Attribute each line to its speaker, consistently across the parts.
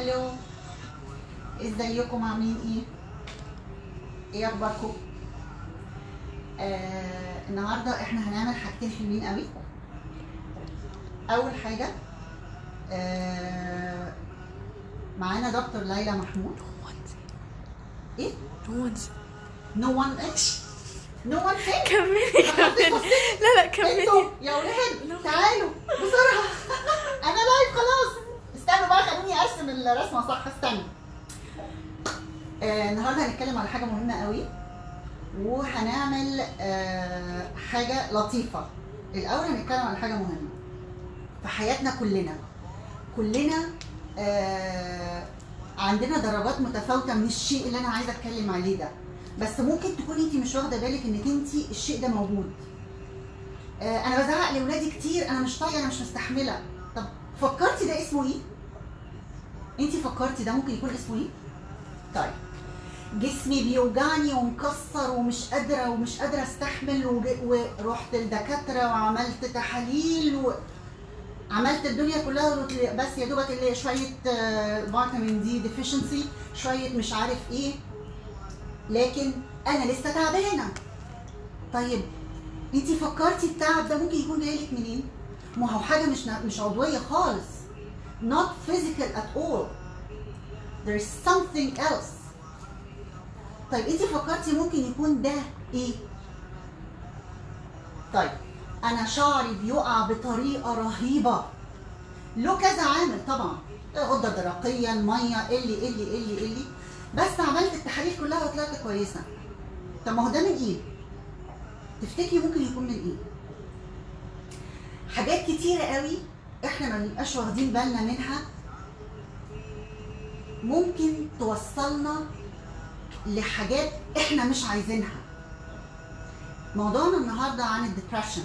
Speaker 1: هلو ازيكم عاملين ايه؟ ايه اخباركم؟ آه النهارده احنا هنعمل حاجتين حلوين قوي اول حاجه آه معانا دكتور ليلى محمود ايه؟
Speaker 2: نو ون
Speaker 1: نو وان اتش نو وان فين؟
Speaker 2: كملي كملي لا لا كملي
Speaker 1: انتوا يا ولاد تعالوا بسرعه انا لايف خلاص استنوا بقى خلوني ارسم الرسمه صح استنوا آه النهارده هنتكلم على حاجه مهمه قوي وهنعمل آه حاجه لطيفه الاول هنتكلم على حاجه مهمه في حياتنا كلنا كلنا آه عندنا درجات متفاوته من الشيء اللي انا عايزه اتكلم عليه ده بس ممكن تكون انت مش واخده بالك انك انت الشيء ده موجود آه، انا بزعق لاولادي كتير انا مش طايقه انا مش مستحمله طب فكرتي ده اسمه ايه انت فكرتي ده ممكن يكون اسمه ايه طيب جسمي بيوجعني ومكسر ومش قادره ومش قادره استحمل وج- ورحت لدكاتره وعملت تحاليل و... عملت الدنيا كلها وقلت لي بس يا دوبك اللي شويه آه، فيتامين دي ديفيشنسي شويه مش عارف ايه لكن انا لسه تعبانه طيب انت فكرتي التعب ده ممكن يكون جاي لك منين؟ ما هو حاجه مش مش عضويه خالص not physical at all there's something else طيب انت فكرتي ممكن يكون ده ايه؟ طيب انا شعري بيقع بطريقه رهيبه له كذا عامل طبعا غده درقيه الميه اللي اللي اللي اللي بس عملت التحاليل كلها وطلعت كويسه طب ما هو ده من ايه؟ تفتكري ممكن يكون من ايه؟ حاجات كتيرة قوي احنا ما بنبقاش واخدين بالنا منها ممكن توصلنا لحاجات احنا مش عايزينها موضوعنا النهارده عن الدبريشن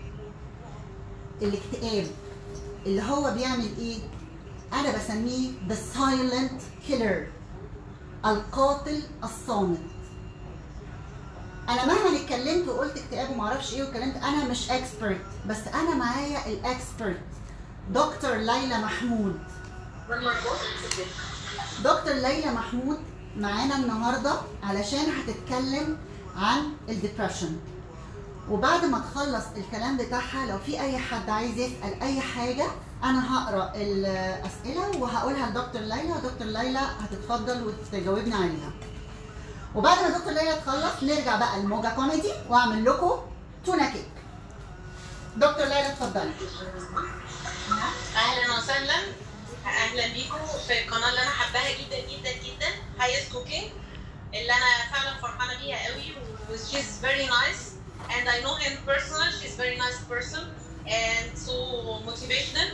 Speaker 1: الاكتئاب اللي هو بيعمل ايه؟ انا بسميه the silent killer القاتل الصامت انا مهما اتكلمت وقلت اكتئاب وما اعرفش ايه واتكلمت انا مش اكسبرت بس انا معايا الاكسبرت دكتور ليلى محمود دكتور ليلى محمود معانا النهارده علشان هتتكلم عن الدبريشن وبعد ما تخلص الكلام بتاعها لو في اي حد عايز يسال اي حاجه انا هقرا الاسئله وهقولها لدكتور ليلى ودكتور ليلى هتتفضل وتجاوبنا عليها وبعد ما دكتور ليلى تخلص نرجع بقى الموجة كوميدي واعمل لكم تونه كيك دكتور ليلى اتفضلي
Speaker 3: اهلا وسهلا اهلا بيكم في القناه اللي انا حباها جدا جدا جدا هايس كوكينج اللي انا فعلا فرحانه بيها قوي و she's very nice and I know him personally she's very nice person and so motivational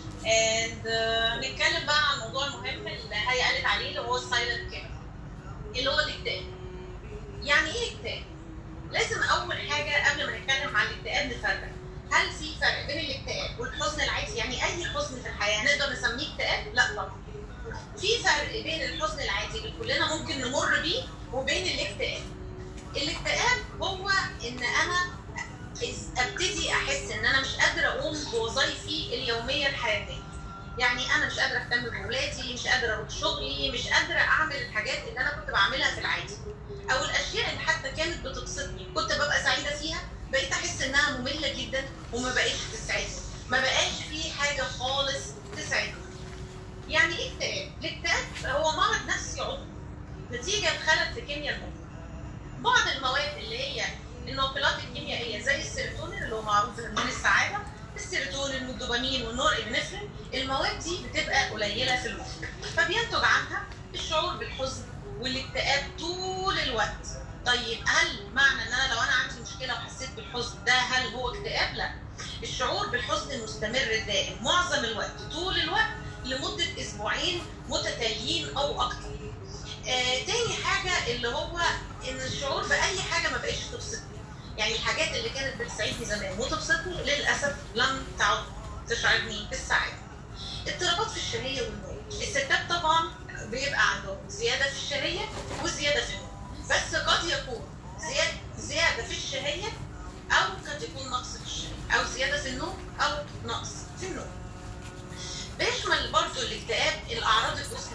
Speaker 3: and uh, نتكلم بقى عن الموضوع المهم اللي هي قالت عليه اللي هو السايلنت كيلر اللي هو الاكتئاب يعني ايه اكتئاب؟ لازم اول حاجه قبل ما نتكلم عن الاكتئاب نفرق هل في فرق بين الاكتئاب والحزن العادي يعني اي حزن في الحياه نقدر نسميه اكتئاب؟ لا طبعا. في فرق بين الحزن العادي اللي كلنا ممكن نمر بيه وبين الاكتئاب. الاكتئاب هو ان انا إز- ابتدي احس ان انا مش قادره اقوم بوظائفي اليوميه الحياتيه. يعني انا مش قادره اهتم باولادي، مش قادره اروح شغلي، مش قادره اعمل الحاجات اللي انا كنت بعملها في العادي. او الاشياء اللي حتى كانت بتبسطني كنت ببقى سعيده فيها بقيت احس انها ممله جدا وما بقتش تسعدني ما بقاش في حاجه خالص تسعدني يعني ايه اكتئاب الاكتئاب هو مرض نفسي عضوي نتيجه لخلل في كيمياء المخ بعض المواد اللي هي الناقلات الكيميائيه زي السيروتونين اللي هو معروف هرمون السعاده السيروتونين والدوبامين والنور ابنفرين المواد دي بتبقى قليله في المخ فبينتج عنها الشعور بالحزن والاكتئاب طول الوقت طيب هل معنى ان انا لو انا عندي مشكله وحسيت بالحزن ده هل هو اكتئاب لا الشعور بالحزن المستمر الدائم معظم الوقت طول الوقت لمده اسبوعين متتاليين او اكتر آه تاني حاجه اللي هو ان الشعور باي حاجه ما بقتش تبسطني يعني الحاجات اللي كانت بتسعدني زمان وتبسطني للاسف لم تعد تشعرني بالسعاده اضطرابات في الشهيه والنوم الستات طبعا بيبقى عندهم زياده في الشهيه وزياده في النوم بس قد يكون زياده زياده في الشهيه او قد يكون نقص في الشهيه او زياده في النوم او نقص في النوم بيشمل برضو الاكتئاب الاعراض الجسديه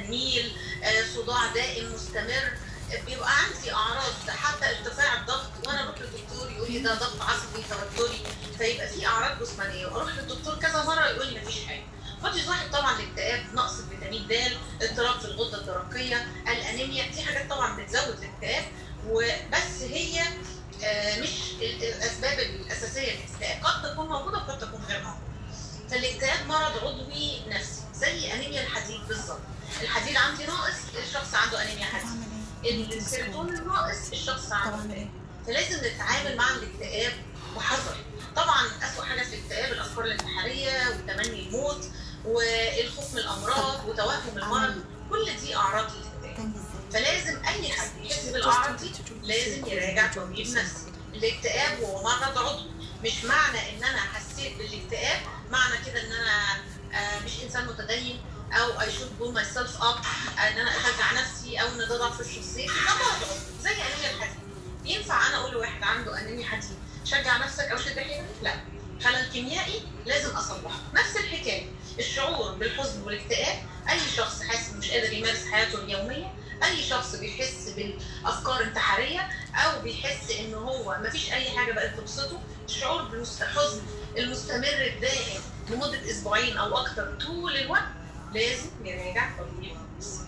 Speaker 3: تنميل آه، صداع دائم مستمر آه، بيبقى عندي اعراض حتى ارتفاع الضغط وانا اروح للدكتور يقول لي ده ضغط عصبي توتري فيبقى في اعراض جسمانيه واروح للدكتور كذا مره يقول لي مفيش حاجه قد يصاحب طبعا الاكتئاب نقص فيتامين د اضطراب في الغده الدرقيه الانيميا دي حاجات طبعا بتزود الاكتئاب وبس هي آه، مش ال- الاسباب الاساسيه للاكتئاب قد تكون موجوده وقد تكون غير موجوده فالاكتئاب مرض عضوي نفسي زي انيميا الحديد بالظبط الحديد عندي ناقص الشخص عنده انيميا حديد السيروتونين ناقص الشخص عنده اكتئاب فلازم نتعامل مع الاكتئاب بحذر طبعا اسوأ حاجه في الاكتئاب الافكار الانتحاريه وتمني الموت والخوف من الامراض وتوهم المرض كل دي اعراض الاكتئاب فلازم اي حد يحس بالاعراض دي لازم يراجع طبيب نفسي الاكتئاب هو مرض عضوي مش معنى ان انا حسيت بالاكتئاب معنى كده ان انا آه، مش انسان متدين او اي شود بول ماي سيلف اب ان انا اشجع نفسي او ان ده ضعف في الشخصيه ده مرض عضوي زي انيميا الحديد ينفع انا اقول لواحد عنده انيميا حديد شجع نفسك او شد حيلك لا خلل كيميائي لازم اصلحه نفس الحكايه الشعور بالحزن والاكتئاب اي شخص حاسس إنه مش قادر يمارس حياته اليوميه اي شخص بيحس بالافكار انتحاريه او بيحس ان هو مفيش اي حاجه بقت تبسطه الشعور بالحزن المستمر الدائم لمده اسبوعين او اكتر طول الوقت لازم يراجع طبيب نفسي.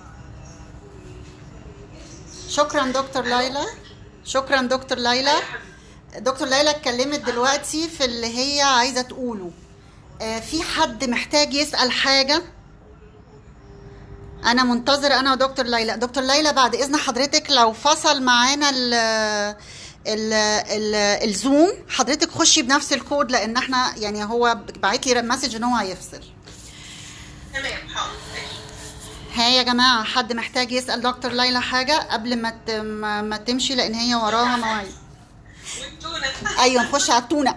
Speaker 1: شكرا دكتور ليلى شكرا دكتور ليلى دكتور ليلى اتكلمت دلوقتي في اللي هي عايزه تقوله آه، في حد محتاج يسال حاجه انا منتظره انا ودكتور ليلى دكتور ليلى بعد اذن حضرتك لو فصل معانا ال ال ال الزوم حضرتك خشي بنفس الكود لان احنا يعني هو بعت لي مسج ان هو هيفصل
Speaker 3: تمام حاضر اكيد
Speaker 1: ها يا جماعه حد محتاج يسال دكتور ليلى حاجه قبل ما ت- ما ما تمشي لان هي وراها مواعيد
Speaker 3: والتونه
Speaker 1: ايوه نخش على التونه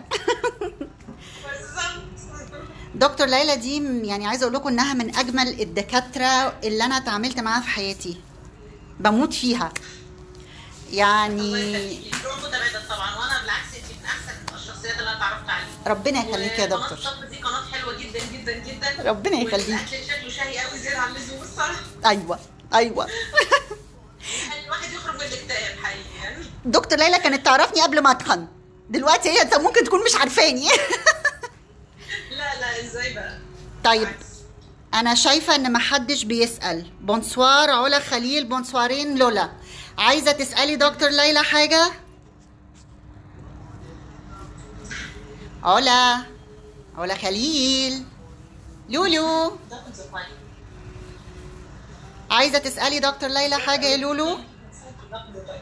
Speaker 3: بالظبط
Speaker 1: دكتور ليلى دي م- يعني عايزه اقول لكم انها من اجمل الدكاتره اللي انا اتعاملت معاها في حياتي بموت فيها
Speaker 3: الله
Speaker 1: يعني
Speaker 3: يخليكي الروح متبادل طبعا وانا بالعكس انت من احسن الشخصيات اللي انا اتعرفت عليها
Speaker 1: ربنا يخليك يا
Speaker 3: وقناة
Speaker 1: دكتور
Speaker 3: الطب دي قناه حلوه جدا جدا جدا
Speaker 1: ربنا يخليك.
Speaker 3: والاكل شكله شهي قوي زياده عن اللزوم الصراحه
Speaker 1: ايوه ايوه
Speaker 3: يخلي الواحد يخرج من الاكتئاب حقيقي يعني
Speaker 1: دكتور ليلى كانت تعرفني قبل ما اتخن دلوقتي هي ممكن تكون مش عارفاني
Speaker 3: لا لا ازاي بقى
Speaker 1: طيب
Speaker 3: بالعكس.
Speaker 1: انا شايفه ان محدش بيسال بونسوار علا خليل بونسوارين لولا عايزه تسالي دكتور ليلى حاجه علا علا خليل لولو
Speaker 3: ده كنت زفاين.
Speaker 1: عايزه تسالي دكتور ليلى حاجه يا لولو
Speaker 3: ده كنت زفاين.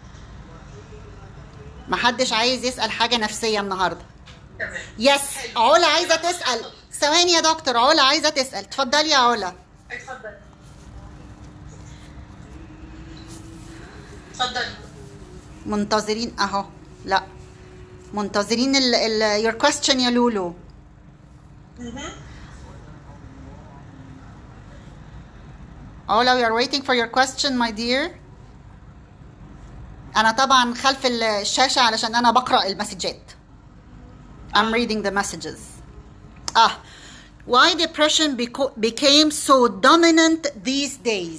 Speaker 1: محدش عايز يسال حاجه نفسيه النهارده
Speaker 3: تمام
Speaker 1: يس
Speaker 3: حلو.
Speaker 1: علا عايزه تسال ثواني يا دكتور علا عايزه تسال اتفضلي يا علا
Speaker 3: اتفضل اتفضل
Speaker 1: منتظرين اهو لا منتظرين ال ال your question يا لولو
Speaker 3: مهم.
Speaker 1: Ola, we are waiting for your question, my dear. أنا طبعا خلف الشاشة علشان أنا بقرأ المسجات. I'm reading the messages. Ah, why depression beco- became so dominant these days?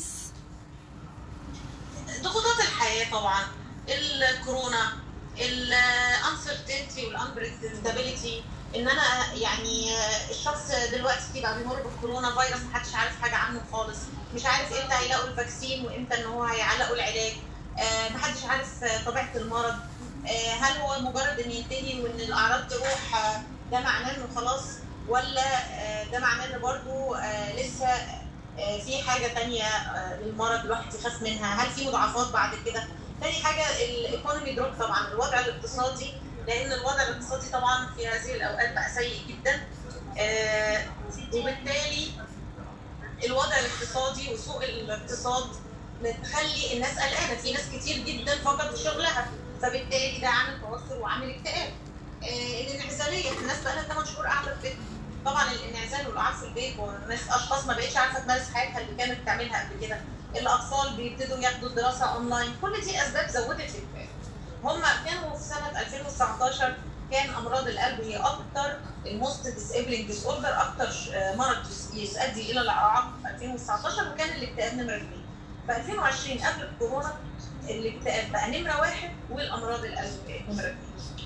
Speaker 3: ضغوطات الحياه طبعا الكورونا الانسرتينتي والانبريدكتابيلتي ان انا يعني الشخص دلوقتي بقى بيمر بالكورونا فيروس محدش عارف حاجه عنه خالص مش عارف امتى هيلاقوا الفاكسين وامتى ان هو هيعلقوا العلاج آه، محدش عارف آه، طبيعه المرض آه، هل هو مجرد ان ينتهي وان الاعراض تروح آه، ده معناه انه خلاص ولا آه، ده معناه ان برضو آه، لسه آه، في حاجه تانية آه، للمرض الواحد يخاف منها هل في مضاعفات بعد كده تاني حاجه الايكونومي دروب طبعا الوضع الاقتصادي لان الوضع الاقتصادي طبعا في هذه الاوقات بقى سيء جدا آه، وبالتالي الوضع الاقتصادي وسوء الاقتصاد بتخلي الناس قلقانه في ناس كتير جدا فقدت شغلها فبالتالي ده عامل توتر وعامل اكتئاب آه، الانعزاليه الناس بقى لها 8 شهور قاعده في بيتها طبعا الانعزال والقعاد في البيت والناس اشخاص ما بقتش عارفه تمارس حياتها اللي كانت بتعملها قبل كده الاطفال بيبتدوا ياخدوا الدراسه اونلاين كل دي اسباب زودت الاكتئاب هم كانوا في سنه 2019 كان امراض القلب هي اكتر الموست ديسابلنج ديس اوردر اكتر ش- آه، مرض يس- يؤدي الى الاعاق في 2019 وكان الاكتئاب نمره اثنين. في 2020 قبل الكورونا الاكتئاب بقى نمره واحد والامراض القلب بقت نمره اثنين.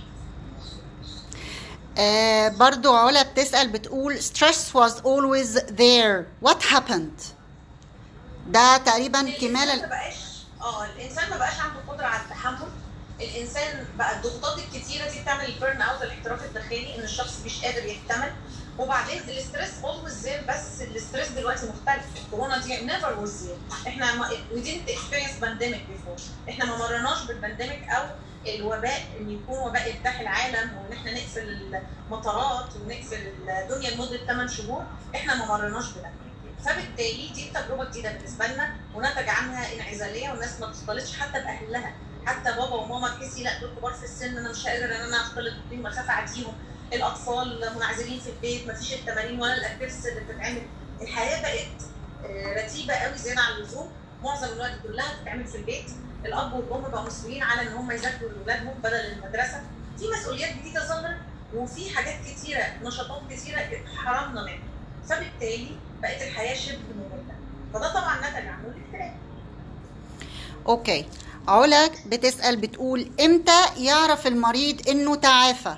Speaker 1: آه برضو علا بتسأل بتقول stress was always there what happened ده تقريبا كمال
Speaker 3: الانسان
Speaker 1: ال-
Speaker 3: ما بقاش اه الانسان ما بقاش عنده قدره على التحمل الانسان بقى الضغوطات الكتيره دي بتعمل البيرن اوت الاحتراق الداخلي ان الشخص مش قادر يحتمل وبعدين الاستريس اولويز زير بس الاستريس دلوقتي مختلف الكورونا دي نيفر واز زير احنا ما وي didn't experience pandemic before احنا ما مرناش بالبانديميك او الوباء ان يكون وباء يجتاح العالم وان احنا نقفل المطارات ونقفل الدنيا لمده 8 شهور احنا ما مرناش بده فبالتالي دي تجربه جديده بالنسبه لنا ونتج عنها انعزاليه والناس ما بتختلطش حتى باهلها حتى بابا وماما تحسي لا دول كبار في السن انا مش قادر ان انا اختلط بيهم اخاف اعديهم الاطفال منعزلين في البيت ما فيش التمارين ولا الاكتيفيتيز اللي بتتعمل الحياه بقت آه، رتيبه قوي زياده عن اللزوم معظم الوقت كلها بتتعمل في البيت الاب والام بقوا مسؤولين على ان هم يذاكروا لاولادهم بدل المدرسه في مسؤوليات جديده ظهرت وفي حاجات كتيره نشاطات كتيره حرمنا منها فبالتالي بقت الحياه شبه ممله فده طبعا نتج عنه الاكتئاب
Speaker 1: اوكي علا بتسأل بتقول امتى يعرف المريض انه تعافى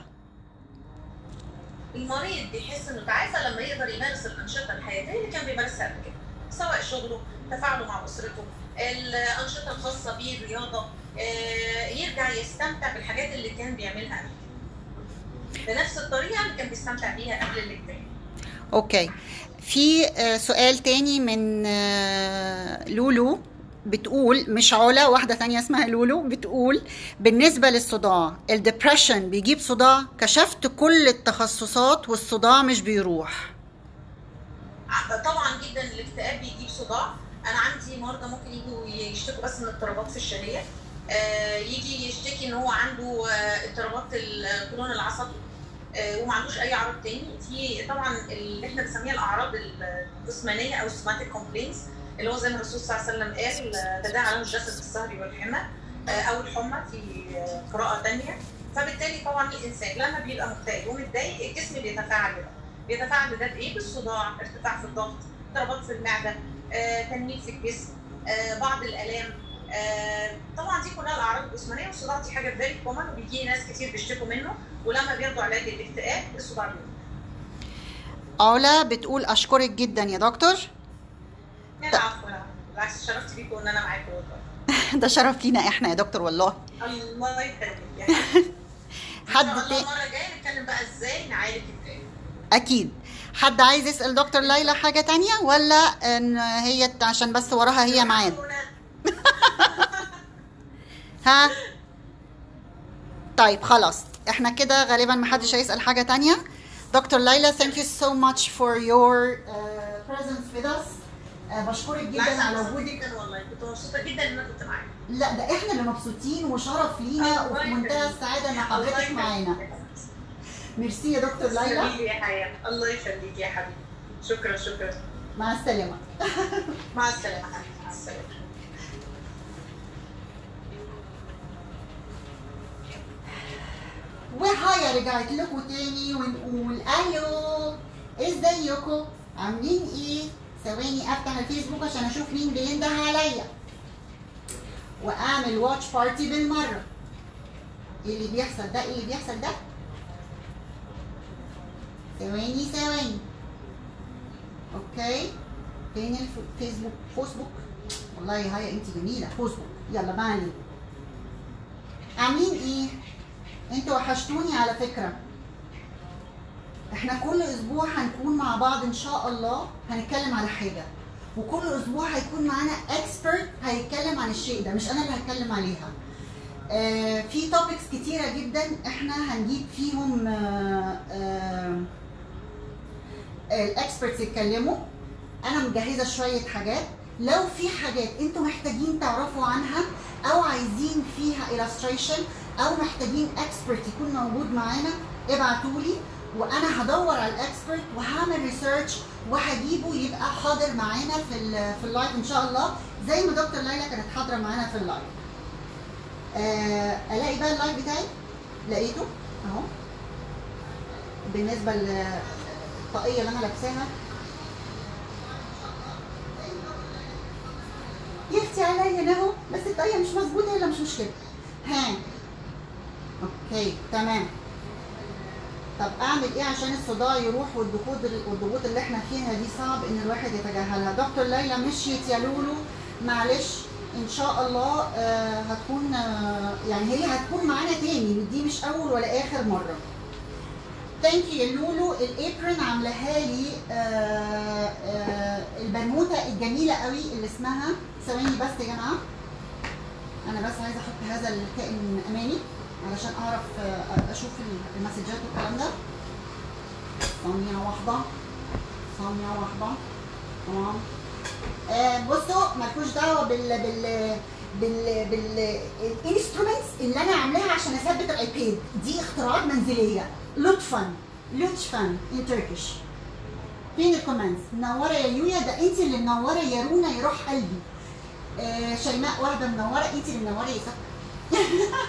Speaker 3: المريض بيحس انه تعافى لما يقدر يمارس الانشطه الحياتيه اللي كان بيمارسها قبل كده سواء شغله تفاعله مع اسرته الانشطه الخاصه بيه الرياضه آه، يرجع يستمتع بالحاجات اللي كان بيعملها قبل كده بنفس الطريقه اللي كان بيستمتع بيها قبل الاكتئاب
Speaker 1: اوكي في آه، سؤال تاني من آه، لولو بتقول مش علا واحدة تانية اسمها لولو بتقول بالنسبة للصداع الدبريشن بيجيب صداع كشفت كل التخصصات والصداع مش بيروح
Speaker 3: طبعا جدا الاكتئاب بيجيب صداع انا عندي مرضى ممكن يجوا يشتكوا بس من اضطرابات في الشهيه آه، يجي يشتكي ان هو عنده آه، اضطرابات القولون العصبي آه، وما عندوش اي عرض تاني في طبعا اللي احنا بنسميها الاعراض الجسمانيه او السوماتيك كومبلينز اللي هو زي ما الرسول صلى الله عليه وسلم قال آه، تداعى على الجسد بالسهر والحمى آه، او الحمى في آه، قراءه تانيه فبالتالي طبعا الانسان لما بيبقى مكتئب ومتضايق الجسم بيتفاعل بده بيتفاعل بده بايه؟ بالصداع، ارتفاع في الضغط، اضطرابات في المعده، آه، تنميل في الجسم، آه، بعض الالام، آه، طبعا دي كلها الاعراض الجسمانيه والصداع دي حاجه فيري كومن وبيجي ناس كتير بيشتكوا منه ولما بياخدوا علاج الاكتئاب الصداع بيروح.
Speaker 1: علا بتقول اشكرك جدا يا دكتور
Speaker 3: لا العفو لا بالعكس شرفت بيكم ان انا معاكم والله.
Speaker 1: ده شرف لينا احنا يا دكتور والله
Speaker 3: الله يخليك يا
Speaker 1: حد
Speaker 3: ان شاء الله
Speaker 1: تاني
Speaker 3: المره الجايه نتكلم بقى ازاي نعالج الاكتئاب.
Speaker 1: اكيد حد عايز يسأل دكتور ليلى حاجة تانية ولا ان هي عشان بس وراها هي ميعاد ها طيب خلاص احنا كده غالبا محدش هيسأل حاجة تانية دكتور ليلى thank you so much for your uh, presence with us uh, بشكرك
Speaker 3: بالعكس
Speaker 1: جدا على
Speaker 3: انا مبسوطه
Speaker 1: وجودك
Speaker 3: جدا والله كنت مبسوطه جدا ان انا كنت معاكم.
Speaker 1: لا ده احنا اللي مبسوطين وشرف لينا
Speaker 3: الله
Speaker 1: وفي منتهى
Speaker 3: يخليك.
Speaker 1: السعادة ان
Speaker 3: الله
Speaker 1: حضرتك
Speaker 3: يخليك.
Speaker 1: معانا ميرسي يا دكتور ليلى
Speaker 3: تسلمي يا حياة الله يخليك يا حبيبي شكرا شكرا
Speaker 1: مع السلامة
Speaker 3: مع السلامة حبيبي مع السلامة
Speaker 1: وهاي رجعت لكم تاني ونقول الو ازيكم عاملين ايه ثواني افتح الفيسبوك عشان اشوف مين بينده عليا واعمل واتش بارتي بالمره ايه اللي بيحصل ده ايه اللي بيحصل ده ثواني ثواني اوكي فين الفيسبوك فيسبوك والله هاي انت جميله فيسبوك يلا ما علينا عاملين ايه انتوا وحشتوني على فكرة احنا كل اسبوع هنكون مع بعض ان شاء الله هنتكلم على حاجة وكل اسبوع هيكون معانا اكسبرت هيتكلم عن الشيء ده مش انا اللي هتكلم عليها آه في توبكس كتيرة جدا احنا هنجيب فيهم آه آه الاكسبرتس يتكلموا انا مجهزة شوية حاجات لو في حاجات انتوا محتاجين تعرفوا عنها او عايزين فيها illustration او محتاجين اكسبرت يكون موجود معانا ابعتوا لي وانا هدور على الاكسبرت وهعمل ريسيرش وهجيبه يبقى حاضر معانا في ال في اللايف ان شاء الله زي ما دكتور ليلى كانت حاضره معانا في اللايف. آه الاقي بقى اللايف بتاعي لقيته اهو بالنسبه للطاقيه اللي انا لابساها يا اختي عليا اهو بس الطاقيه مش مظبوطه يلا مش مشكله ها اوكي تمام طب اعمل ايه عشان الصداع يروح والضغوط والضغوط اللي احنا فيها دي صعب ان الواحد يتجاهلها دكتور ليلى مشيت يا لولو معلش ان شاء الله آه هتكون آه يعني هي هتكون معانا تاني دي مش اول ولا اخر مره ثانك يو يا لولو الابرن عاملاها لي آه آه البنوته الجميله قوي اللي اسمها ثواني بس يا جماعه انا بس عايزه احط هذا الكائن امامي علشان اعرف آه اشوف المسجات والكلام ده ثانيه واحده ثانيه واحده تمام آه بصوا مالكوش دعوه بال بال بال بال الانسترومنتس اللي انا عاملاها عشان اثبت الايباد دي اختراعات منزليه لطفا لطفا ان تركيش فين الكومنتس منوره يا يويا ده انت اللي منوره يا رونا يا روح قلبي آه شيماء وردة منوره انت اللي منوره يا سكر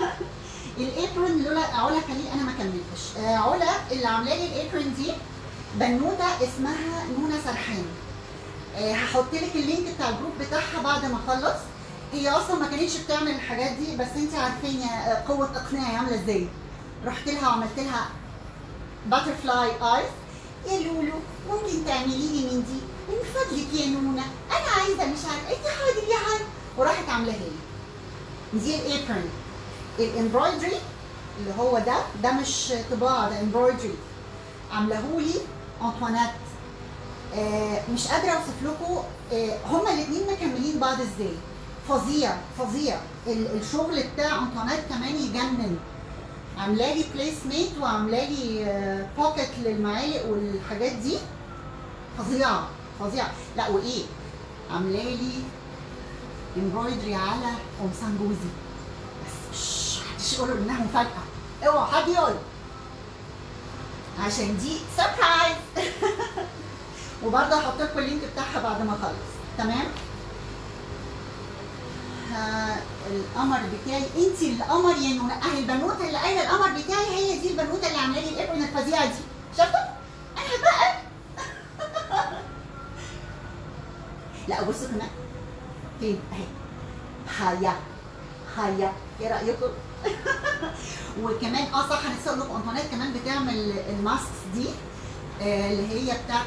Speaker 1: الابرون لولا علا خليل انا ما كملتش آه علا اللي عامله لي الابرون دي بنوته اسمها نونا سرحان آه هحط لك اللينك بتاع الجروب بتاعها بعد ما اخلص هي اصلا ما كانتش بتعمل الحاجات دي بس انت عارفين يا قوه اقناعي عامله ازاي رحت لها وعملت لها باترفلاي ايز يا لولو ممكن تعملي لي من دي من فضلك يا نونا انا عايزه مش عارفه انت حاضر يا حاج وراحت عاملاها لي دي الابرن الامبرويدري اللي هو ده ده مش طباعه ده امبرويدري عاملاهولي انطوانيت آه مش قادره اوصف لكم آه هما الاثنين مكملين بعض ازاي فظيع فظيع الشغل بتاع انطوانيت كمان يجنن عامله لي بليس ميت وعامله لي آه بوكيت للمعالق والحاجات دي فظيعه فظيعه لا وايه عامله لي امبرويدري على قمصان جوزي بس مش محدش يقول انها مفاجاه اوعى حد يقول عشان دي سربرايز وبرضه هحط لكم اللينك بتاعها بعد ما اخلص تمام القمر بتاعي انت القمر يا نونا اهي البنوته اللي قايله القمر بتاعي هي دي البنوته اللي عامله لي الابرن الفظيعه دي شفتوا؟ انا بقى لا بصوا كمان فين اهي هيا هيا ايه رايكم؟ وكمان اه صح انا اقول لكم انطوانيت كمان بتعمل الماسكس دي آه اللي هي بتاعت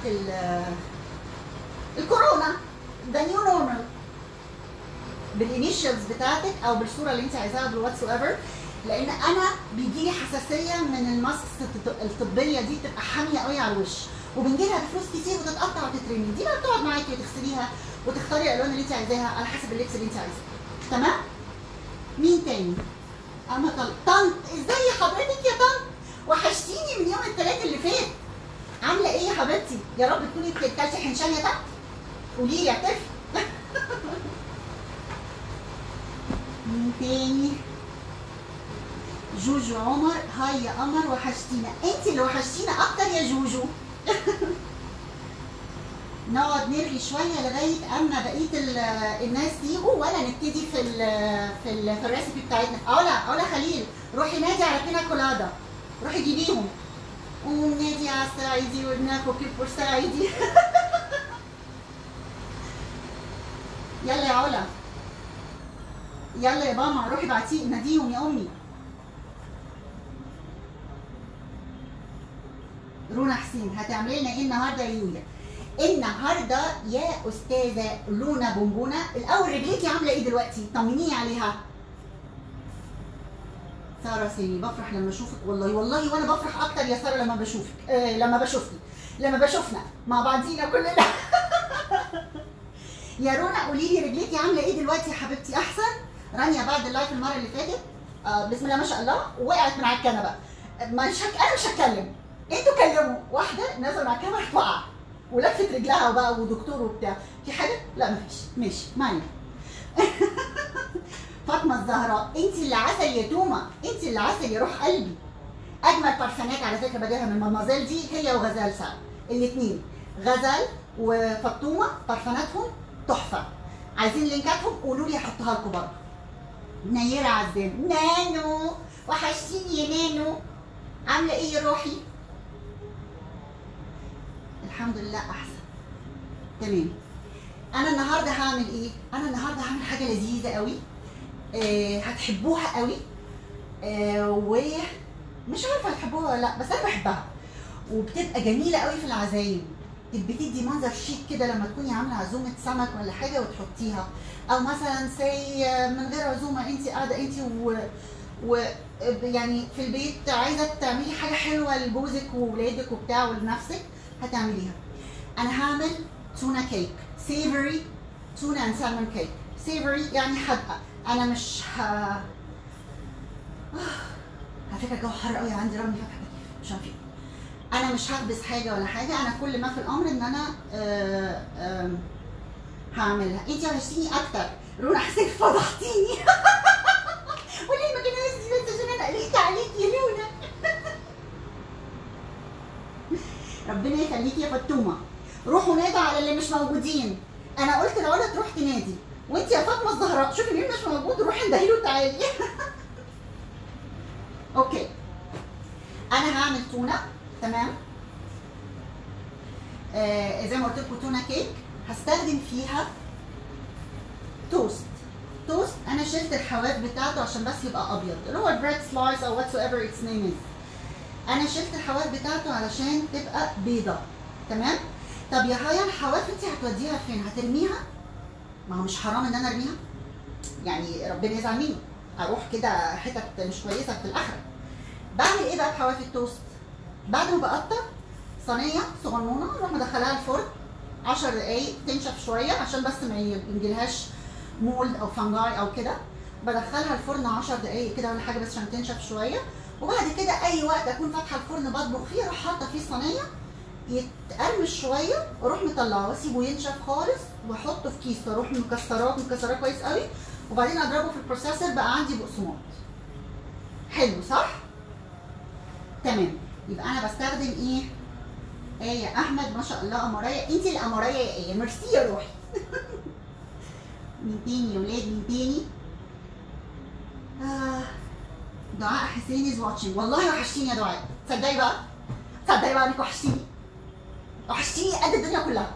Speaker 1: الكورونا ذا نيو نورمال بالانيشالز بتاعتك او بالصوره اللي انت عايزاها بالواتس ايفر لان انا بيجي لي حساسيه من الماسكس الطبيه دي بتبقى حاميه قوي على الوش وبنجيبها بفلوس كتير وتتقطع وتترمي دي بقى بتقعد معاكي وتغسليها وتختاري الالوان اللي انت عايزاها على حسب اللبس اللي انت عايزاه تمام مين تاني اما طل... طنط ازاي حضرتك يا طنط وحشتيني من يوم الثلاث اللي فات عامله ايه يا حبيبتي يا رب تكوني بتاكلي حنشان يا طنط قولي لي اعترفي مين تاني جوجو عمر هاي يا قمر وحشتينا انت اللي وحشتينا اكتر يا جوجو نقعد نرغي شويه لغايه اما بقيه الناس يجوا ولا نبتدي في ال في ال في الريسبي بتاعتنا علا علا خليل روحي نادي على بينا كولادا روحي جيبيهم قوم نادي على السعيدي وابنك وكيف بورسعيدي يلا يا علا يلا يا ماما روحي بعتيه ناديهم يا امي رونا حسين هتعملي لنا ايه النهارده يا يويا النهارده يا استاذه لونا بونبونه الاول رجليكي عامله ايه دلوقتي طمنيني عليها ساره سامي بفرح لما اشوفك والله والله وانا بفرح اكتر يا ساره لما بشوفك آه لما بشوفني لما بشوفنا مع بعضينا كلنا يا رونا قولي لي رجليكي عامله ايه دلوقتي يا حبيبتي احسن رانيا بعد اللايف المره اللي فاتت آه بسم الله ما شاء الله وقعت من على الكنبه مش هك... انا مش هتكلم انتوا كلموا واحده نازله من على الكنبه وقع ولفت رجلها وبقى ودكتور وبتاع في حاجه لا مفيش ماشي معايا فاطمه الزهراء انت اللي عسل يا تومه انت اللي عسل يا روح قلبي اجمل بارفانات على فكره بجيبها من مامازيل دي هي وغزال سعد الاثنين غزال وفطومه بارفاناتهم تحفه عايزين لينكاتهم قولوا لي احطها لكم برضه نيرة عزام نانو وحشتيني يا نانو عامله ايه يا روحي الحمد لله احسن تمام انا النهارده هعمل ايه انا النهارده هعمل حاجه لذيذه قوي آه هتحبوها قوي آه ومش عارفه هتحبوها ولا لا بس انا بحبها وبتبقى جميله قوي في العزايم بتدي منظر شيك كده لما تكوني عامله عزومه سمك ولا حاجه وتحطيها او مثلا سي من غير عزومه انت قاعده انت و, و يعني في البيت عايزه تعملي حاجه حلوه لجوزك وولادك وبتاع ولنفسك هتعمليها انا هعمل تونه كيك سيفري تونه اند سالمون كيك سيفري يعني حادقه انا مش ه... على فكره الجو حر قوي عندي رغم اني فاتحه تكييف مش عارفه إيه. انا مش هخبز حاجه ولا حاجه انا كل ما في الامر ان انا آه، آم، هعملها انت وحشتيني اكتر رونا حسين فضحتيني وليه ما كناش بس عشان انا قلقت عليك يا لونا ربنا يخليكي يا فتومه روحوا نادوا على اللي مش موجودين انا قلت لعلا تروح تنادي وانت يا فاطمه الزهراء شوفي مين مش موجود روحي اندهيله تعالي اوكي انا هعمل تونه تمام آه زي ما قلت لكم تونه كيك هستخدم فيها توست توست انا شلت الحواف بتاعته عشان بس يبقى ابيض اللي هو البريد سلايس او واتس ايفر اتس نيم از انا شلت الحواف بتاعته علشان تبقى بيضه تمام طب يا هايا الحواف انت هتوديها فين هترميها ما هو مش حرام ان انا ارميها يعني ربنا يزعل مني اروح كده حتت مش كويسه في الاخره بعمل ايه بقى بحواف التوست بعد ما بقطع صينيه صغنونه اروح مدخلها الفرن 10 دقايق تنشف شويه عشان بس ما ينجلهاش مولد او فانجاي او كده بدخلها الفرن 10 دقايق كده ولا حاجه بس عشان تنشف شويه وبعد كده اي وقت اكون فاتحه الفرن بطبخ فيه اروح حاطه فيه صينيه يتقرمش شويه واروح مطلعه واسيبه ينشف خالص واحطه في كيس واروح مكسرات مكسراه كويس قوي وبعدين اضربه في البروسيسور بقى عندي بقسماط حلو صح تمام يبقى انا بستخدم ايه ايه احمد ما شاء الله قمريه انت القمريه يا ايه ميرسي يا روحي مين تاني يا ولاد مين تاني آه. دعاء حسين از واتشنج والله وحشتيني يا دعاء تصدقي بقى تصدقي بقى انك وحشتيني وحشتيني قد الدنيا كلها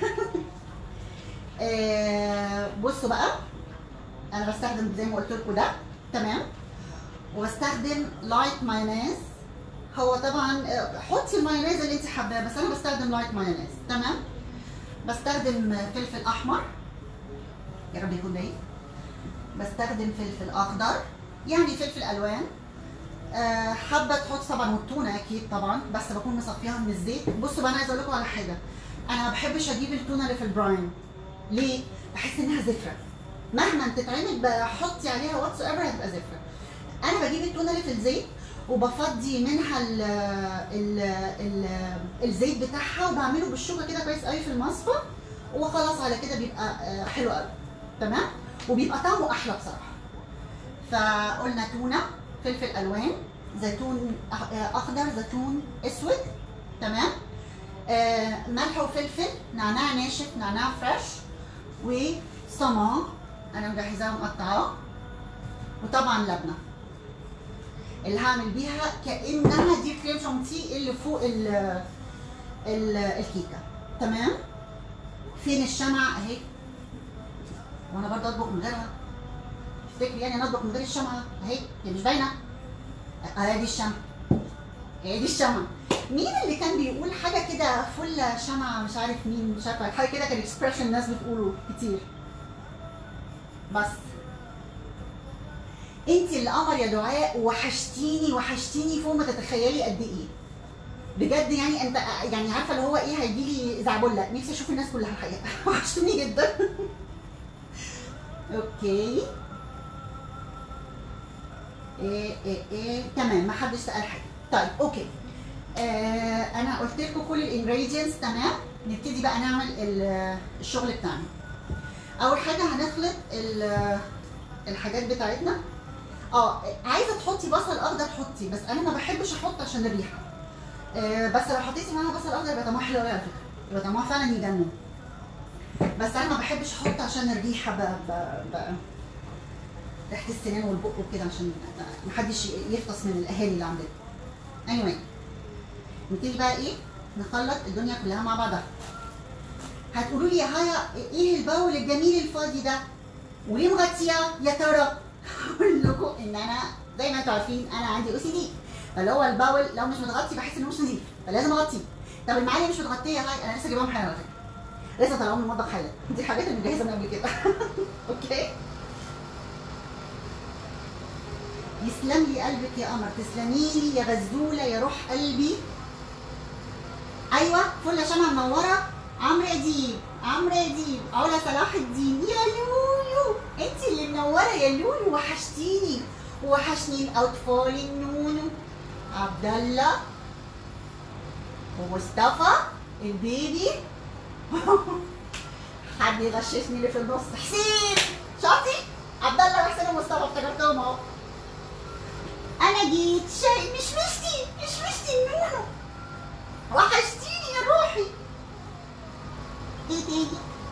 Speaker 1: آه بصوا بقى انا بستخدم زي ما قلت لكم ده تمام وبستخدم لايت مايونيز هو طبعا آه، حطي المايونيز اللي انت حباه بس انا بستخدم لايت مايونيز تمام بستخدم فلفل احمر يا رب يكون باين بستخدم فلفل اخضر يعني فلفل الوان آه، حابه تحط طبعا والتونه اكيد طبعا بس بكون مصفيها من الزيت بصوا بقى انا عايزه اقول لكم على حاجه انا ما بحبش اجيب التونه اللي في البراين ليه بحس انها زفره مهما تتعمل بحطي عليها واتس ايفر هتبقى زفره انا بجيب التونه اللي في الزيت وبفضي منها ال ال ال الزيت بتاعها وبعمله بالشوكه كده كويس قوي في المصفى وخلاص على كده بيبقى آه، حلو قوي تمام وبيبقى طعمه احلى بصراحه فقلنا تونه فلفل الوان زيتون أح- آه، اخضر زيتون اسود تمام آه، ملح وفلفل نعناع ناشف نعناع فريش وصمام انا مجهزاه ومقطعاه وطبعا لبنه اللي هعمل بيها كانها دي كريم شانتيه اللي فوق ال ال الكيكه تمام فين الشمع اهي وانا برضه اطبخ من غيرها تفتكري يعني انا اطبخ من غير الشمعه اهي هي مش باينه اهي دي الشمعه هي دي الشمعه مين اللي كان بيقول حاجه كده فل شمعه مش عارف مين مش عارفه حاجه كده كان اكسبريشن الناس بتقوله كتير بس انت اللي قمر يا دعاء وحشتيني وحشتيني فوق ما تتخيلي قد ايه بجد يعني انت يعني عارفه اللي هو ايه هيجي لي زعبله نفسي اشوف الناس كلها الحقيقه وحشتوني جدا اوكي ايه ايه ايه تمام ما حدش سال حاجه طيب اوكي آه انا قلت لكم كل الانجريدينتس تمام نبتدي بقى نعمل ال- الشغل بتاعنا اول حاجه هنخلط ال- الحاجات بتاعتنا اه عايزه تحطي بصل اخضر حطي بس انا ما بحبش احط عشان الريحه آه بس لو حطيتي معاها بصل اخضر يبقى طعمها حلو قوي على فكره يبقى طعمها فعلا يجنن بس انا ما بحبش احط عشان الريحه ب... ب... ب... ريحه السنان والبق وكده عشان محدش يفطس من الاهالي اللي عندنا anyway نبتدي بقى ايه نخلط الدنيا كلها مع بعضها هتقولوا لي يا هيا ايه البول الجميل الفاضي ده وليه مغطيه يا ترى اقول لكم ان انا زي ما انتم عارفين انا عندي او سي دي فاللي هو البول لو مش متغطي بحس انه مش نظيف فلازم اغطيه طب المعالي مش متغطيه هاي انا لسه جايباهم حالا على فكره لسه طالعين من المطبخ حالا دي حاجات اللي مجهزه من قبل كده اوكي يسلم لي قلبك يا قمر تسلمي لي يا غزوله يا روح قلبي ايوه فله شمعة منوره عمرو اديب عمرو اديب علا صلاح الدين يا لولو انت اللي منوره يا لولو وحشتيني وحشني الاطفال النونو عبد الله ومصطفى البيبي حد يغششني اللي في النص حسين شاطي عبد الله وحسين ومصطفى افتكرتهم اهو انا جيت شاي مش مشتي مش مشتي النونو وحشتيني يا روحي ايه تاني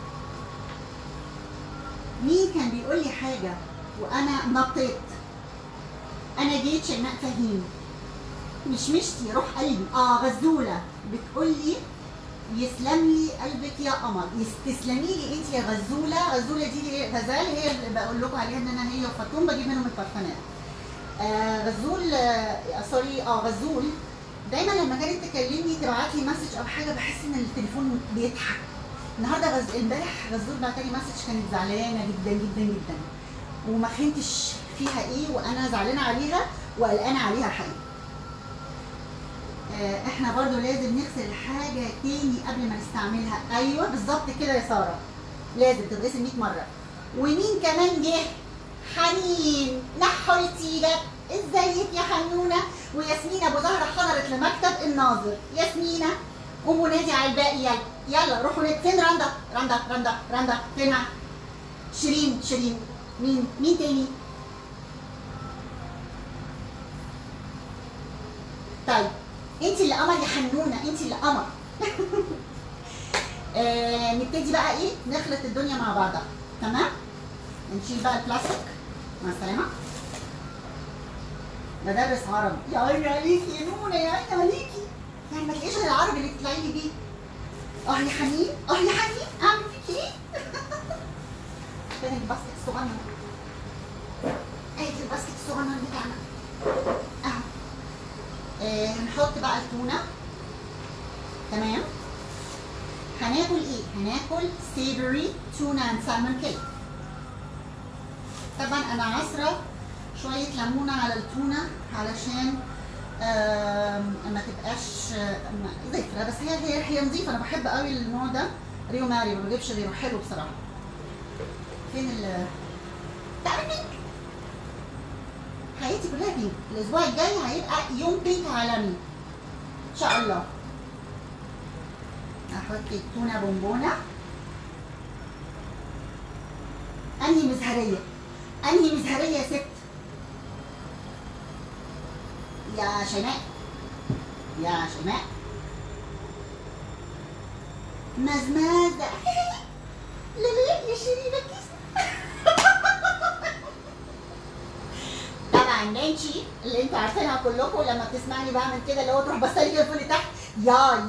Speaker 1: مين كان بيقول لي حاجه وانا نطيت انا جيت شيماء فهيم مش مشتي روح قلبي اه غزوله بتقول لي يسلم لي قلبك يا قمر يس- تسلمي لي انت يا غزوله غزوله دي اللي هي غزال هي اللي بقول لكم عليها ان انا هي وفاتون بجيب منهم البرفانات آه غزول آه سوري اه غزول دايما لما كانت تكلمني تبعت لي مسج او حاجه بحس ان التليفون بيضحك النهارده غز... امبارح غزول بعت لي مسج كانت زعلانه جدا جدا جدا وما فهمتش فيها ايه وانا زعلانه عليها وقلقانه عليها حقيقي آه، احنا برضو لازم نغسل الحاجه تاني قبل ما نستعملها ايوه بالظبط كده يا ساره لازم تتغسل 100 مره ومين كمان جه حنين نحرتي لك ازيك يا حنونه وياسمين ابو زهره حضرت لمكتب الناظر ياسمينه قوموا نادي على الباقي يلا يلا روحوا نادي فين رندا رندا رندا رندا فينها شيرين شيرين مين مين تاني طيب انت اللي قمر يا حنونه انت اللي قمر آه نبتدي بقى ايه نخلط الدنيا مع بعضها تمام نشيل بقى البلاستيك مع السلامه بدرس عربي يا عيني عليكي يا نونه يا عيني عليكي يعني ما تلاقيش غير العربي اللي تطلعي لي بيه اه يا حنين اه يا حنين اعمل فيك ايه فين الباسكت الصغنن ادي الباسكت الصغنن بتاعنا اهو آه هنحط بقى التونه تمام هناكل ايه هناكل سيفري تونه اند سالمون كيك طبعا انا عصره شويه ليمونه على التونه علشان آم، ما تبقاش آم، زفره بس هي هي هي نظيفه انا بحب قوي النوع ده ريو ماري ما بجيبش غيره حلو بصراحه فين ال تعالي بينك حياتي كلها بينك الاسبوع الجاي هيبقى يوم بينك عالمي ان شاء الله احط التونه بونبونه انهي مزهريه انهي مزهريه يا ست يا شيماء يا شيماء مزمزة لا لا لا يا شيرين ركزي طبعا نانشي اللي انتوا عارفينها كلكم لما بتسمعني بعمل كده اللي هو تروح بصلي كده فوق لتحت ياي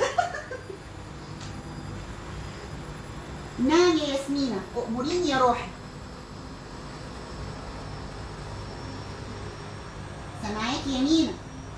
Speaker 1: نعم يا ياسمينة أؤمريني يا روحي سامعاكي يا مينا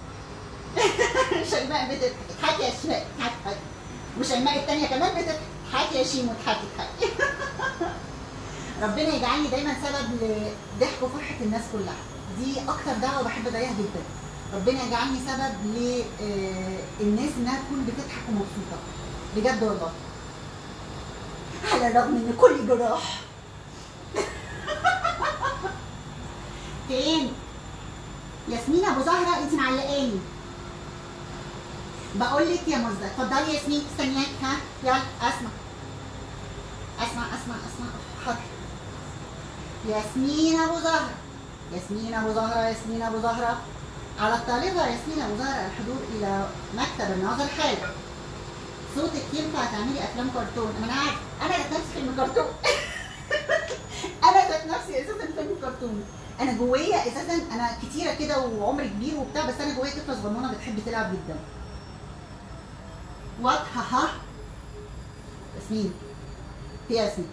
Speaker 1: شيماء بتضحك اضحكي يا شيماء اضحكي اضحكي وشيماء التانية كمان بتضحك اضحكي يا شيمو اضحكي اضحكي ربنا يجعلني دايما سبب لضحك وفرحة الناس كلها دي أكتر دعوة بحب أدعيها جدا ربنا يجعلني سبب للناس إنها تكون بتضحك ومبسوطة بجد والله على الرغم من كل جراح فين ياسمين ابو زهره انت معلقاني بقول لك يا مزه اتفضلي يا ياسمين استنياك ها يلا اسمع اسمع اسمع اسمع حاضر ياسمين ابو زهره ياسمين ابو زهره ياسمين ابو زهره على الطالبه ياسمين ابو زهره الحضور الى مكتب الناظر حالا صوتك ينفع تعملي افلام كرتون انا عارف انا ذات نفسي فيلم كرتون انا ذات نفسي اساسا فيلم كرتون انا جوايا اساسا انا كتيره كده وعمري كبير وبتاع بس انا جوايا طفله صغننه بتحب تلعب جدا وات ها ها ياسمين في ياسمين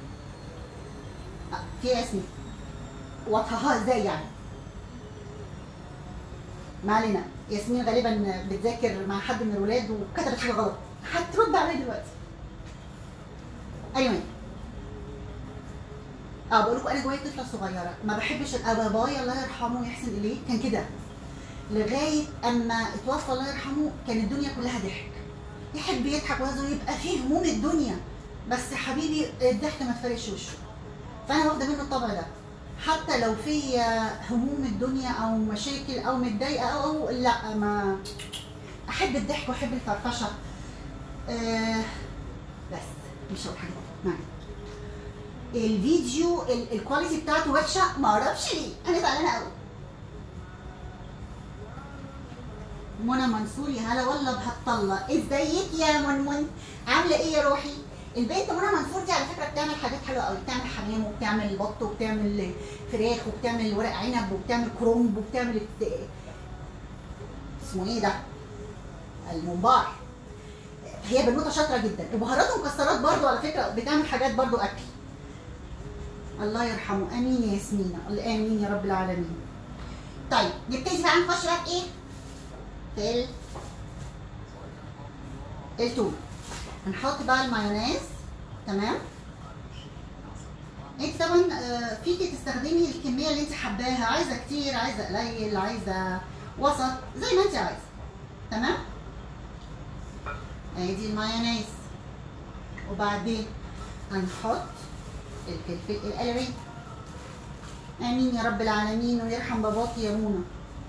Speaker 1: آه، في ياسمين وات ها ها ازاي يعني ما علينا ياسمين غالبا بتذاكر مع حد من الولاد وكتبت حاجه غلط هترد عليا دلوقتي anyway اه بقول لكم انا جوايا طفله صغيره ما بحبش ابقى بابايا الله يرحمه ويحسن اليه كان كده لغايه اما اتوفى الله يرحمه كان الدنيا كلها ضحك يحب يضحك وهذا يبقى فيه هموم الدنيا بس حبيبي الضحك ما تفرقش وشه فانا واخده منه الطبع ده حتى لو في هموم الدنيا او مشاكل او متضايقه او, أو لا ما احب الضحك واحب الفرفشه آه بس مش هقول حاجه تانية. معايا الفيديو ال- الكواليتي بتاعته وحشه ما اعرفش ليه انا زعلانه قوي منى منصور يا هلا والله بهالطله ازيك يا منمن عامله ايه يا روحي البنت منى منصور دي على فكره بتعمل حاجات حلوه قوي بتعمل حمام وبتعمل بط وبتعمل فراخ وبتعمل ورق عنب وبتعمل كرنب وبتعمل الت- اسمه ايه ده الممبار هي بنوته شاطره جدا وبهارات ومكسرات برضو على فكره بتعمل حاجات برضو اكل الله يرحمه امين يا ياسمينة الله امين يا رب العالمين طيب نبتدي بقى نخش بقى في ايه في ال التوم هنحط بقى المايونيز تمام انت طبعا آه، فيكي تستخدمي الكميه اللي انت حباها عايزه كتير عايزه قليل عايزه وسط زي ما انت عايزه تمام ادي المايونيز وبعدين هنحط الفلفل القلبي امين يا رب العالمين ويرحم باباكي يا منى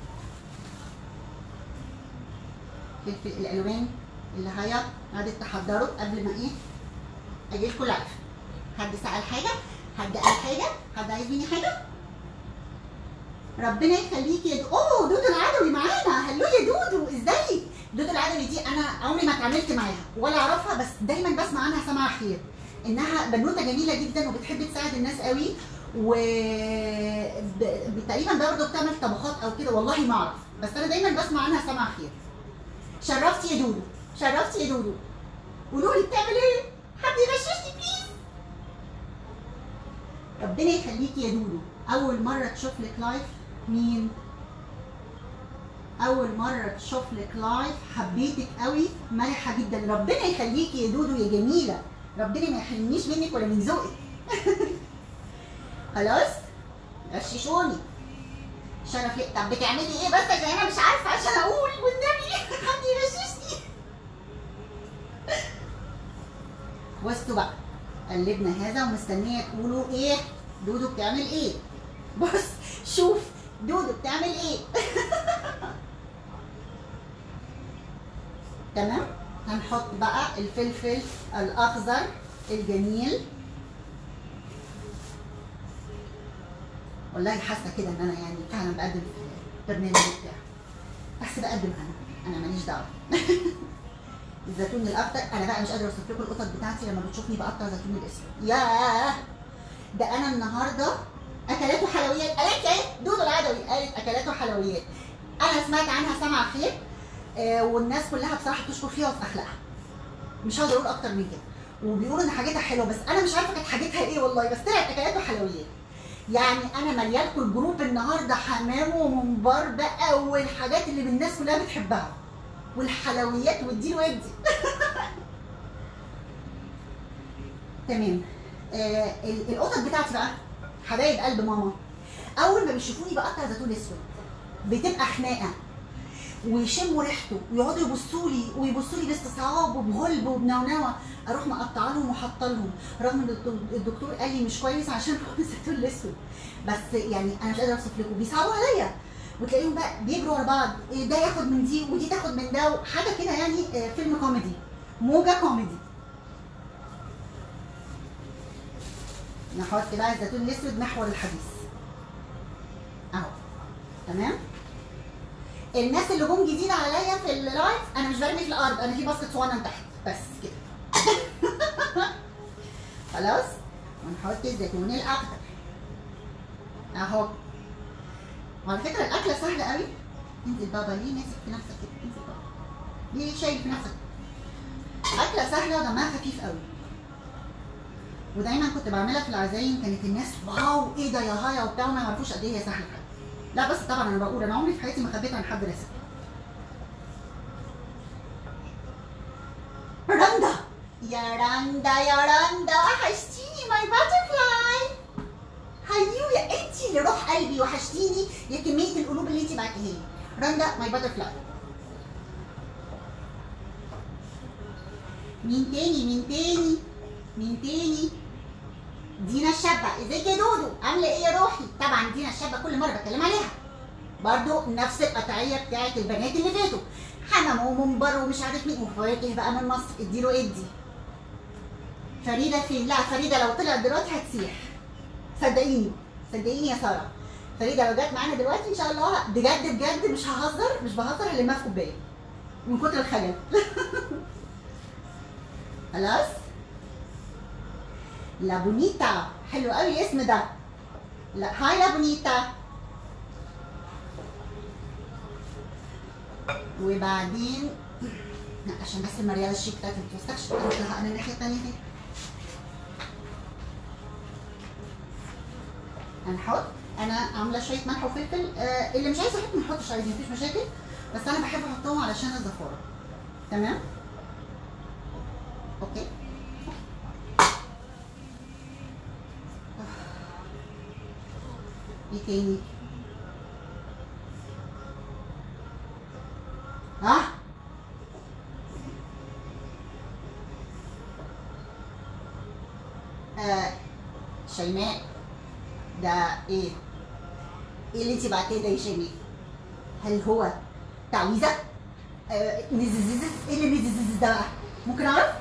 Speaker 1: فلفل الالوان اللي هي قعدت تحضره قبل ما ايه اجي لكم لايف حد سال حاجه حد قال حاجه حد عايز مني حاجه ربنا يخليكي يا دو... اوه دودو العدوي معانا هلو يا دودو ازيك دودو العدوي دي انا عمري ما اتعاملت معاها ولا اعرفها بس دايما بسمع عنها سماع خير انها بنوته جميله جدا وبتحب تساعد الناس قوي و ب... ب- تقريبا برضه بتعمل طبخات او كده والله ما اعرف بس انا دايما بسمع عنها سماع خير شرفتي يا دودو شرفتي يا دودو قولوا لي بتعمل ايه حد يغششني بليز ربنا يخليكي يا دودو اول مره تشوف لك لايف مين اول مره تشوف لك لايف حبيتك قوي مرحه جدا ربنا يخليكي يا دودو يا جميله ربنا ما يحرمنيش منك ولا من ذوقك خلاص غششوني شرف لي طب بتعملي ايه بس عشان انا مش عارفه عشان اقول والنبي حد يغششني بصوا بقى قلبنا هذا ومستنيه تقولوا ايه دودو بتعمل ايه بص شوف دودو بتعمل ايه تمام هنحط بقى الفلفل الاخضر الجميل والله حاسه كده ان انا يعني فعلا بقدم في البرنامج بتاعي بس بقدم انا انا ماليش دعوه الزيتون الاخضر انا بقى مش قادره اوصف لكم القطط بتاعتي لما بتشوفني بقطع زيتون الاسود ياه ده انا النهارده اكلات وحلويات قالت ايه دودو العدوي قالت اكلات وحلويات انا سمعت عنها سمع خير آه والناس كلها بصراحه بتشكر فيها وفي اخلاقها مش هقدر اقول اكتر من كده وبيقولوا ان حاجتها حلوه بس انا مش عارفه كانت حاجتها ايه والله بس طلعت اكلات وحلويات يعني انا مليان لكم الجروب النهارده حمام وممبار بقى والحاجات اللي الناس كلها بتحبها والحلويات والدين ودي تمام آه ال- القطط بتاعتي بقى حبايب قلب ماما اول ما بيشوفوني بقطع زيتون اسود بتبقى خناقه ويشموا ريحته ويقعدوا يبصوا لي ويبصوا لي باستصعاب وبغلب وبنونوه اروح مقطعه لهم وحاطه لهم رغم ان الدكتور- الدكتور قال لي مش كويس عشان هو الزيتون الاسود بس يعني انا مش قادره اوصف لكم بيصعبوا عليا وتلاقيهم بقى بيجروا ورا بعض إيه ده ياخد من دي ودي تاخد من ده حاجه كده يعني آه، فيلم كوميدي موجه كوميدي نحط بقى الزيتون الاسود محور الحديث اهو تمام الناس اللي جم جديد عليا في اللايف انا مش برمي في الارض انا في باسكت صغنن تحت بس كده خلاص ونحط الزيتون الاخضر اهو وعلى فكره الاكله سهله قوي انزل بابا ليه ماسك في نفسك كده انزل بابا ليه شايل في نفسك اكله سهله ودمها خفيف قوي ودايما كنت بعملها في العزايم كانت الناس واو ايه ده يا هايا وبتاع وما يعرفوش قد ايه هي سهله لا بس طبعا انا بقول انا عمري في حياتي ما خبيت عن حد ريسبي رندا يا رندا يا رندا وحشتيني ماي باترفلاي هيو يا انتي اللي روح قلبي وحشتيني يا كميه القلوب اللي انتي بعتيها لي رندا ماي باترفلاي مين تاني مين تاني مين تاني دينا الشابة ازيك يا دودو عاملة ايه يا روحي طبعا دينا الشابة كل مرة بتكلم عليها برضو نفس القطعية بتاعت البنات اللي فاتوا حمام ومنبر ومش عارف مين وفواكه بقى من مصر اديله ادي فريدة فين لا فريدة لو طلعت دلوقتي هتسيح صدقيني صدقيني يا سارة فريدة لو جت معانا دلوقتي ان شاء الله بجد بجد مش ههزر مش بهزر هلمها في كوباية من كتر الخجل خلاص لا بونيتا حلو قوي الاسم ده لا هاي لا بونيتا وبعدين لا عشان بس المريالة الشيك بتاعتي ما توسخش اروح لها انا الناحية التانية اهي هنحط انا عاملة شوية ملح وفلفل آه اللي مش عايز يحط ما يحطش عادي مفيش مشاكل بس انا بحب احطهم علشان الزفارة تمام اوكي ايه تاني ها آه شيماء ده ايه ايه اللي انت بعتيه ده يا شيماء هل هو تعويذه آه نزززز ايه اللي نزززز ده بقى ممكن اعرف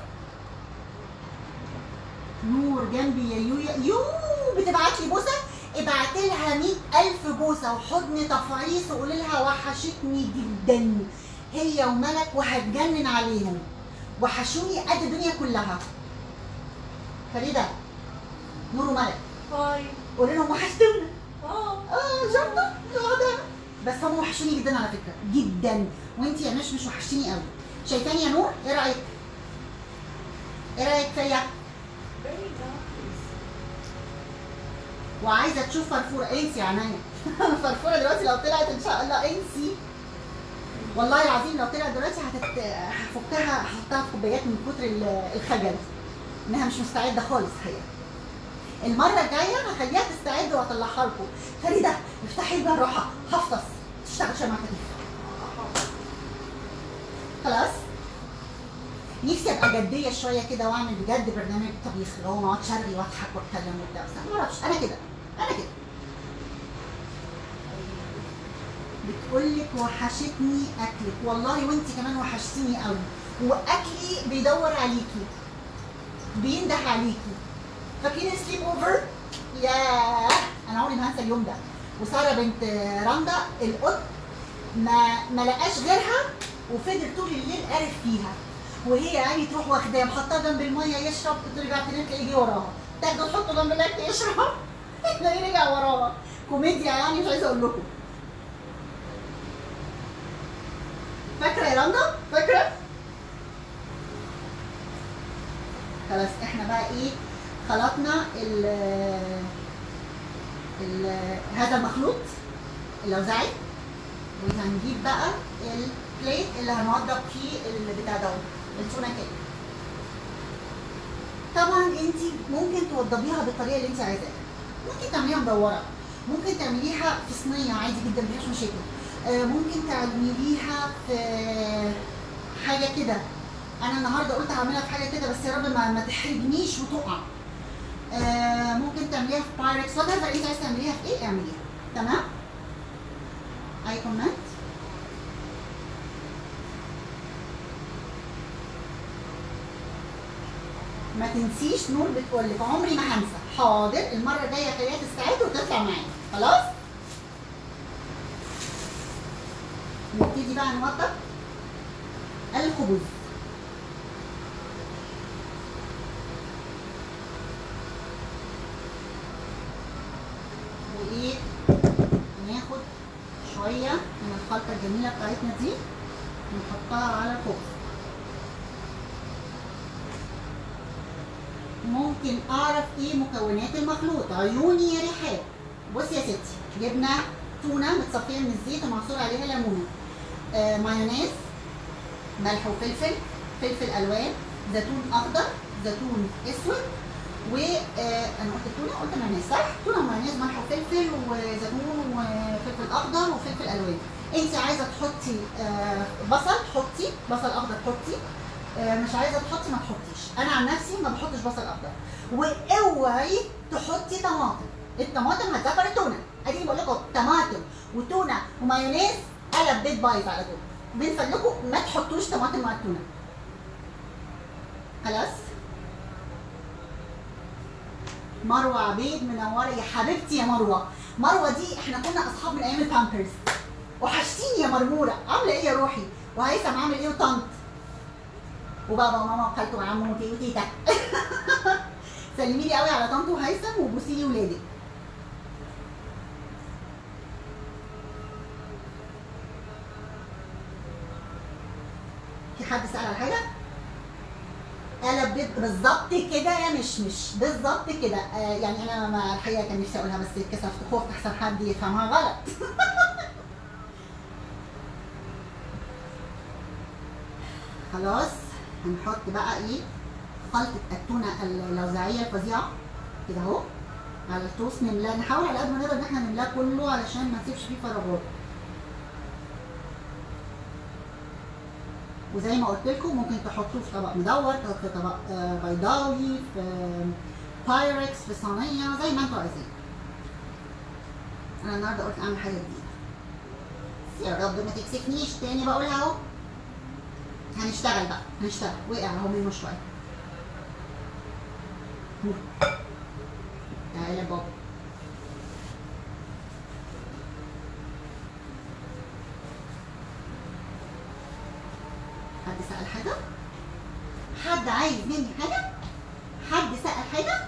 Speaker 1: نور جنبي يا يويا يو بتبعت لي بوسه ابعت لها 100000 بوسه وحضن تفعيص وقول لها وحشتني جدا هي وملك وهتجنن عليهم وحشوني قد الدنيا كلها فريده نور وملك
Speaker 2: هاي
Speaker 1: قول لهم وحشتونا
Speaker 2: اه
Speaker 1: اه شفتوا ده بس هم وحشوني جدا على فكره جدا وانت يا مش مش وحشتيني قوي شايفاني يا نور ايه رايك ايه رايك فيا
Speaker 2: very nice
Speaker 1: وعايزه تشوف فرفوره انسي يا عينيا فرفوره دلوقتي لو طلعت ان شاء الله انسي والله العظيم لو طلعت دلوقتي هتت... هفكها هحطها في كوبايات من كتر ال- الخجل انها مش مستعده خالص هي المره الجايه هخليها تستعد واطلعها لكم فريده افتحي الباب روحها هفطس تشتغل شويه مع خفيف خلاص نفسي ابقى جديه شويه كده واعمل بجد برنامج طبيخ اللي هو ما اقعدش ارغي واضحك واتكلم وبتاع بس انا ما اعرفش انا كده انا كده بتقول لك وحشتني اكلك والله وانت كمان وحشتيني قوي واكلي بيدور عليكي بينده عليكي فاكرين سليب اوفر ياه انا عمري ما هنسى اليوم ده وساره بنت رندا القط ما ما لقاش غيرها وفضل طول الليل قارف فيها وهي يعني تروح واخداه محطاه جنب الميه يشرب ترجع تنام تلاقيه جه وراها تاخده تحطه جنب الاكل يشرب تلاقيه رجع وراها كوميديا يعني مش عايزه اقول لكم فاكره يا رندا فاكره خلاص احنا بقى ايه خلطنا ال ال هذا المخلوط اللوزعي وهنجيب بقى البليت اللي هنوضب فيه البتاع دوت التونه كده طبعا انت ممكن توضبيها بالطريقه اللي انت عايزاها ممكن تعمليها مدوره ممكن تعمليها في صينيه عادي جدا مفيهاش مشاكل آه، ممكن تعمليها في حاجه كده انا النهارده قلت هعملها في حاجه كده بس يا رب ما, ما تحرجنيش وتقع آه، ممكن تعمليها في بايركس وات ايفر انت عايزه تعمليها في ايه اعمليها تمام اي كومنت ما تنسيش نور بتقول لك عمري ما هنسى حاضر المره الجايه خليها تستعد وتطلع معايا خلاص نبتدي بقى نوضب الخبز وايه ناخد شويه من الخلطه الجميله بتاعتنا دي ونحطها على الخبز ممكن اعرف ايه مكونات المخلوط عيوني يا رحاب بصي يا ستي جبنا تونه متصفيه من الزيت ومعصور عليها ليمونه آه مايونيز ملح وفلفل فلفل الوان زيتون اخضر زيتون اسود و آه انا قلت تونه قلت مايونيز صح تونه ومايونيز ملح وفلفل وزيتون وفلفل اخضر وفلفل الوان انت عايزه تحطي آه بصل حطي بصل اخضر حطي آه مش عايزه تحطي ما تحطيش انا عن نفسي ما بحطش بصل اخضر واوعي تحطي طماطم الطماطم هتزفر التونه ادي بقول لكم طماطم وتونه ومايونيز قلب بيت بايظ على طول من فضلكم ما تحطوش طماطم مع التونه خلاص مروه عبيد منوره يا حبيبتي يا مروه مروه دي احنا كنا اصحاب من ايام البامبرز وحشتيني يا مرموره عامله ايه يا روحي وهيثم عامل ايه وطنط وبابا وماما وخالته وعمو وتي وتيتا سلمي لي قوي على طنط وهيثم وبوسي لي ولادك في حد سأل على حاجة؟ قلب بيض بالظبط كده يا مشمش بالظبط كده آه يعني انا ما الحقيقه كان نفسي اقولها بس اتكسفت خفت احسن حد يفهمها غلط خلاص هنحط بقى ايه خلطة التونة اللوزعية الفظيعة كده اهو على التوست نملاه نحاول على قد ما نقدر ان احنا نملاه كله علشان ما نسيبش فيه فراغات وزي ما قلت لكم ممكن تحطوه في طبق مدور في طبق آه، بيضاوي في بايركس في صينية زي ما انتوا عايزين انا النهارده قلت اعمل حاجة جديدة يا رب ما تكسفنيش تاني بقولها اهو هنشتغل بقى هنشتغل وقع اهو منه شويه تعالى يا بابا حد سأل حاجة؟ حد عايز مني حاجة؟ حد سأل حاجة؟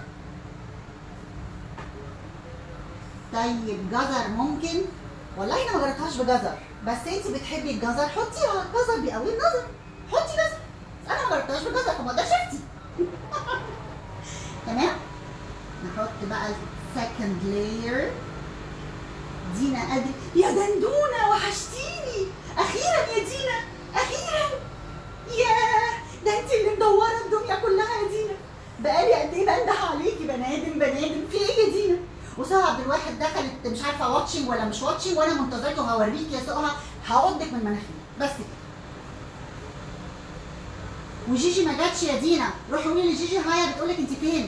Speaker 1: طيب جزر ممكن؟ والله انا ما جربتهاش بجزر بس انت بتحبي الجزر حطيها الجزر بيقوي النظر حطي جزر انا ما جربتهاش بجزر فما اقدرش افتي تمام نحط بقى السكند لاير دينا قادر يا دندونه وحشتيني اخيرا يا دينا اخيرا ياه ده انت اللي مدوره الدنيا كلها يا دينا بقالي قد ايه بنده عليكي بنادم بنادم في ايه يا دينا وساره عبد الواحد دخلت مش عارفه واتشنج ولا مش واتشنج وانا منتظرته هوريك يا سقها هعضك من مناخيري بس كده وجيجي ما جاتش يا دينا روحي قولي لجيجي هايا بتقولك انت فين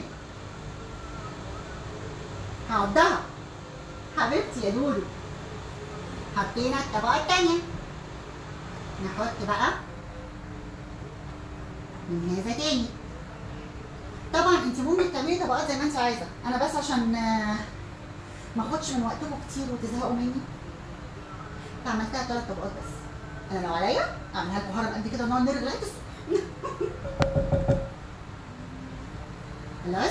Speaker 1: هعضها حبيبتي يا دودو حطينا الطبقه التانيه نحط بقى من هذا تاني طبعا انت ممكن تعملي طبقات زي ما انت عايزه انا بس عشان آه، ما اخدش من وقتكم كتير وتزهقوا مني فعملتها ثلاث طبقات بس انا لو عليا اعملها لكم هرم قد كده ونقعد نرغي لغايه الصبح خلاص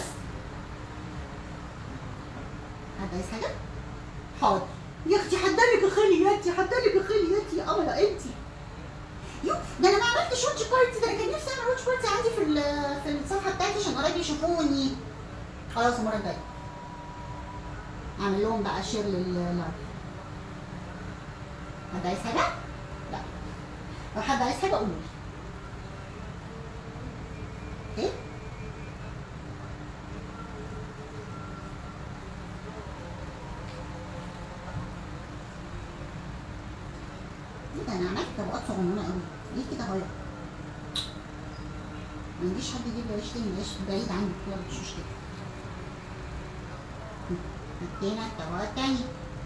Speaker 1: حد عايز حاجه؟ حاضر يا اختي حضرلك الخليات حضرلك الخليات يا قمرة انت يو ده انا ما عملتش واتش بارتي ده انا كان نفسي اعمل واتش بارتي عندي في ال- في الصفحه بتاعتي عشان قرايبي يشوفوني خلاص المره الجايه اعمل لهم بقى شير لللايف حد عايز حاجه؟ لا لو حد عايز حاجه قولوا لي ايه؟ ايه ده انا عملت طبقات صغننه قوي ليه كده غير ما عنديش حد يجيب لي عيش تاني العيش بعيد عني يلا مش مشكله حطينا الطبقات تاني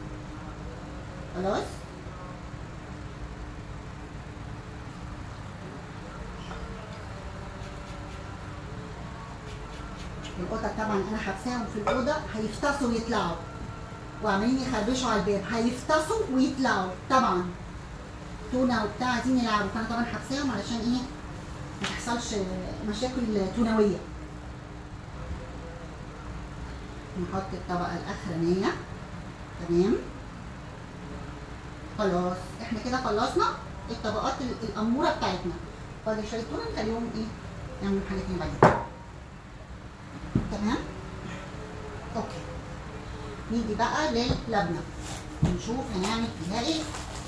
Speaker 1: خلاص القطط طبعا انا حبساهم في الاوضه هيفتصوا ويطلعوا وعمالين يخربشوا على الباب هيفتصوا ويطلعوا طبعا تونه وبتاع عايزين يلعبوا فانا طبعا حبساهم علشان ايه ما تحصلش مشاكل تونويه نحط الطبقه الاخرانيه تمام خلاص احنا كده خلصنا الطبقات ال- الاموره بتاعتنا فاضل شويه تونه نخليهم ايه نعمل حاجه تانيه بعد كده تمام اوكي نيجي بقى لللبنه نشوف هنعمل فيها ايه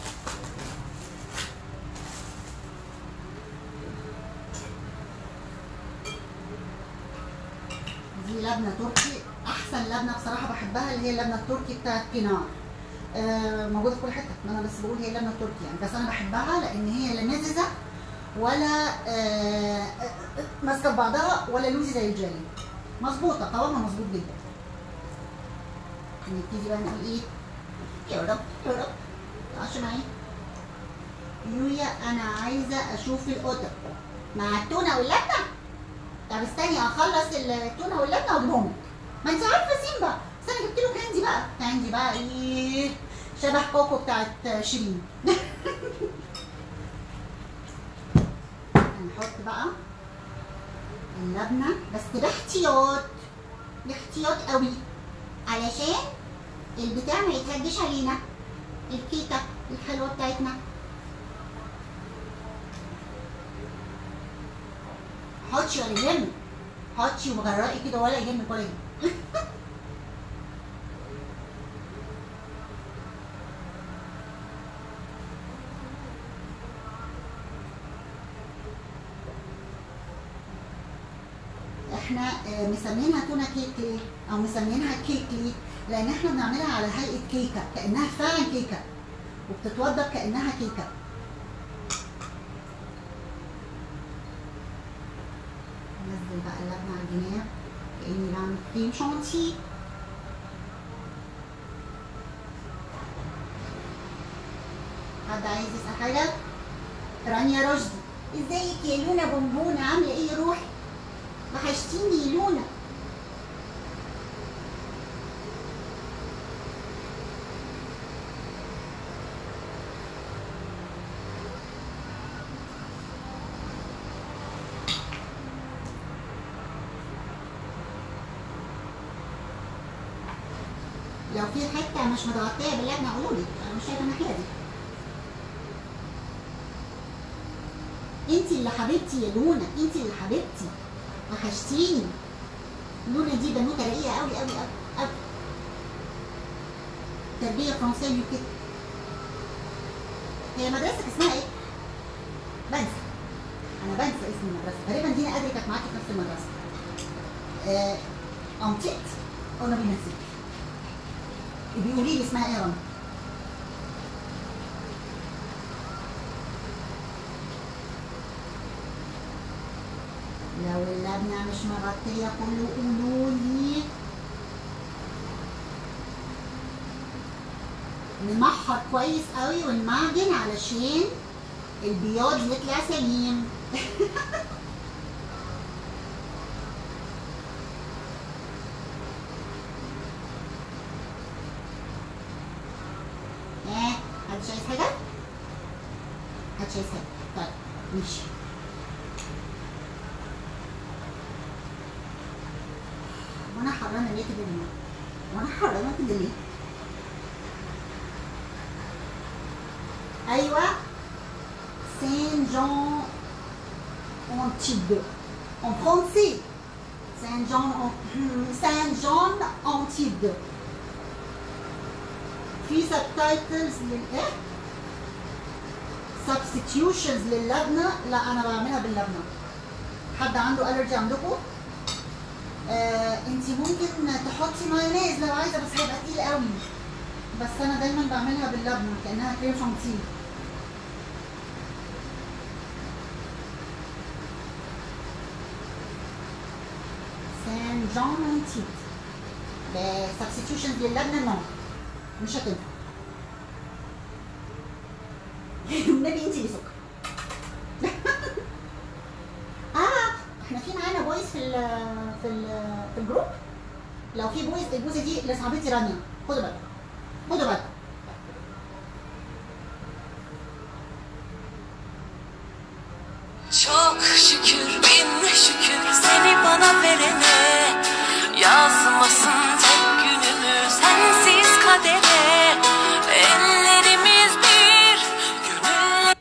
Speaker 1: دي لبنه تركي احسن لبنه بصراحه بحبها اللي هي اللبنه التركي بتاعت بينار آه موجوده في كل حته ما انا بس بقول هي اللبنه التركي يعني بس انا بحبها لان هي لا مززه ولا آه آه، ماسكه في بعضها ولا لوزي زي الجيلي مظبوطه قوامها مظبوط جدا نبتدي بقى نقول ايه يا رب يا رب تعالش معايا يويا انا عايزه اشوف القطط مع التونه واللبنه طب استني اخلص التونه واللبنه واجيبهم لك. ما انت عارفه سيمبا بس انا جبت له كاندي بقى كاندي بقى ايه شبه كوكو بتاعت شيرين هنحط بقى اللبنه بس باحتياط باحتياط قوي علشان البتاع ما يتهدش علينا الكيكه الحلوه بتاعتنا حطي ولا يهمك حطي وغرقي كده ولا يهمك ولا يهمك احنا آه، مسمينها تونه كيك ليه؟ او مسمينها كيك ليه؟ لان احنا بنعملها على هيئه كيكه كانها فعلا كيكه وبتتوضب كانها كيكه ننزل بقى اللبنه على الجناب كاني بعمل كريم شانتيه حد عايز يسأل حاجة؟ رانيا رشدي ازيك يا لونا بونبونة عاملة ايه يا روحي؟ وحشتيني يا لونا لو في حتة مش متغطية باللبنة قولولي انا مش شايفة الناحية دي انتي اللي حبيبتي يا لونا انتي اللي حبيبتي وحشتيني لونا دي بنوته رقيقه قوي قوي قوي قوي تربيه فرنسيه كده هي مدرستك اسمها ايه؟ بنسى انا بنسى اسم المدرسه تقريبا دينا ادري كانت معاكي في نفس المدرسه آه انطقت انا بنسيت بيقولي لي اسمها ايه يا رنا؟ لو اللبنة مش مغطية كله قولولي نمحر كويس قوي ونمعجن علشان البياض يطلع سليم ها حد شايف حاجة؟ حد شايف حاجة؟ طيب ماشي وانا حرانه ليه كده ليه؟ وانا حرانه كده ليه؟ ايوه سان جون انتيب en français سان جون سان جون انتيب في سبتايتلز للايه؟ substitutions للبنه لا انا بعملها باللبنه حد عنده الرجي عندكم؟ آه انت ممكن تحطي مايونيز لو عايزه بس هيبقى تقيل قوي بس انا دايما بعملها باللبنه كانها كريم شانتيه سان جون انتيت سبستيوشنز للبنه نو مش هتنفع النبي انت اللي سكر اه احنا في معانا بويز في ال في ال في الجروب لو في بويز البوزه دي لصاحبتي رانيا خدوا بالكم خدوا بالكم
Speaker 2: Çok şükür bin şükür seni bana verene Yazmasın tek günümü sensiz kadere Ellerimiz bir gönüller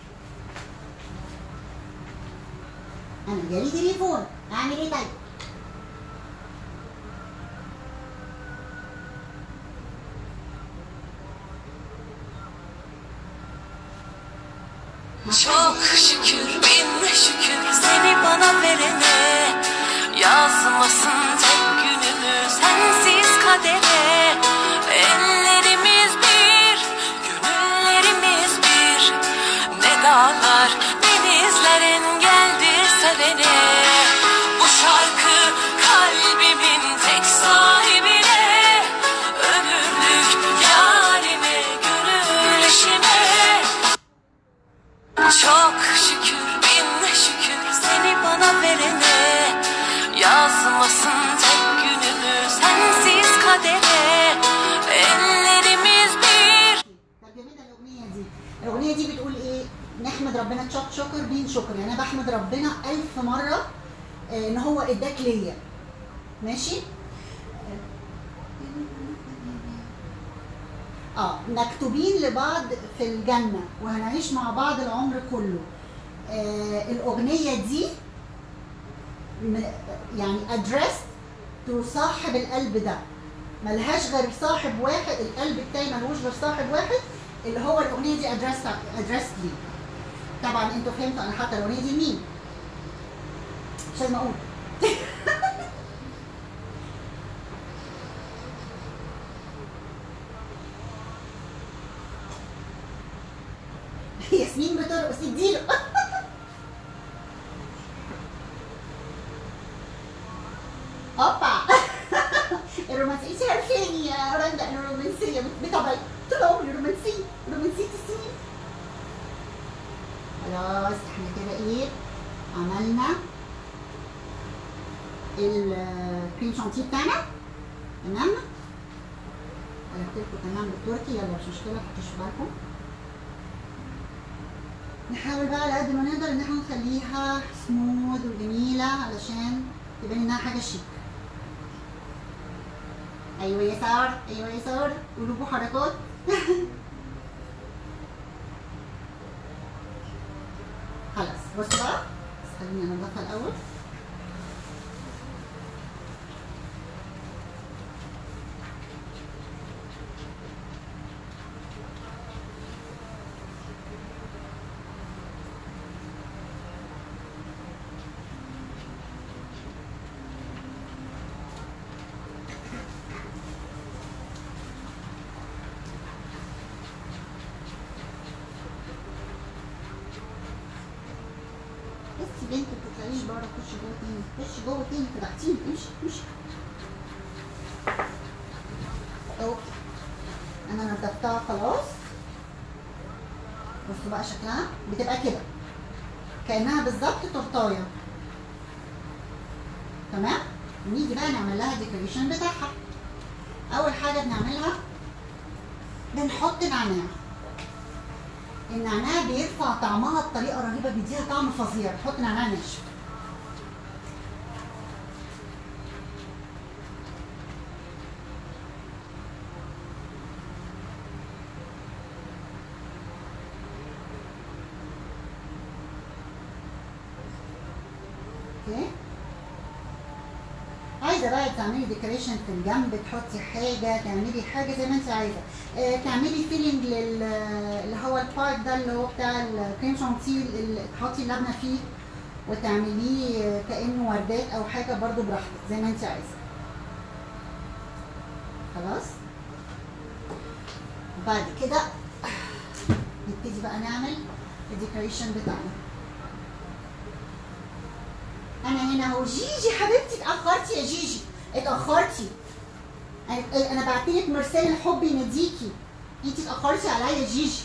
Speaker 1: انا جالي تليفون اعمل ايه طيب
Speaker 2: Çok şükür bin şükür seni bana verene Yazmasın tek günümü sensiz kadere Ellerimiz bir, gönüllerimiz bir Ne dağlar denizler engeldir sevene Bu şarkı kalbimin tek sahibine Ömürlük yarime gönül eşime çok şükür bin şükür seni bana verene Yazmasın tek günümü sensiz kadere Ellerimiz bir
Speaker 1: ترجمتها الاغنيه دي الاغنيه دي بتقول ايه نحمد ربنا تشك شكر بين شكر يعني انا بحمد ربنا الف مره آه، ان هو اداك ليا ماشي اه مكتوبين لبعض في الجنه وهنعيش مع بعض العمر كله آه الاغنيه دي م- يعني ادريس تو صاحب القلب ده ملهاش غير صاحب واحد القلب بتاعي ملهوش غير صاحب واحد اللي هو الاغنيه دي ادريس ادريس ليه طبعا انتوا فهمتوا انا حاطه الاغنيه دي مين مش لازم اقول ياسمين بترقص اديله اوبا الرومانسية انت عارفاني يا رندا انا رومانسية بطبعي طول عمري رومانسية رومانسية السنين خلاص احنا كده ايه عملنا الكريم شانتيه بتاعنا تمام قلبت لكم تمام بالتركي يلا مش مشكلة متحطوش في بالكم نحاول بقى على قد ما نقدر ان احنا نخليها سموث وجميلة علشان تبان انها حاجة شيك ايوه يسار ايوه يسار قلوب حركات خلاص بصوا بقى بس خليني انضفها الاول بس يا بنت ما تطلعيش بره خشي جوه تاني خشي جوه تاني فتحتيني امشي امشي اوكي انا نضفتها خلاص بصوا بقى شكلها بتبقى كده كانها بالظبط تورتايه تمام نيجي بقى نعمل لها ديكوريشن بتاعها اول حاجه بنعملها بنحط نعناع النعناع بيرفع طعمها بطريقه رهيبه بيديها طعم فظيع تحط نعناع ناشف اوكي عايزه بقى تعملي ديكوريشن في الجنب تحطي حاجه تعملي حاجه زي ما انت عايزه آه، تعملي فيلينج لل اللي هو البارت ده اللي هو بتاع الكريم شانتيه اللي تحطي اللبنه فيه وتعمليه آه، كانه وردات او حاجه برضو براحتك زي ما انت عايزه خلاص بعد كده نبتدي بقى نعمل الديكوريشن بتاعنا انا هنا اهو جيجي حبيبتي اتاخرتي يا جيجي اتاخرتي انا انا بعتلك مرسال الحب يناديكي انتي اتاخرتي عليا يا جيجي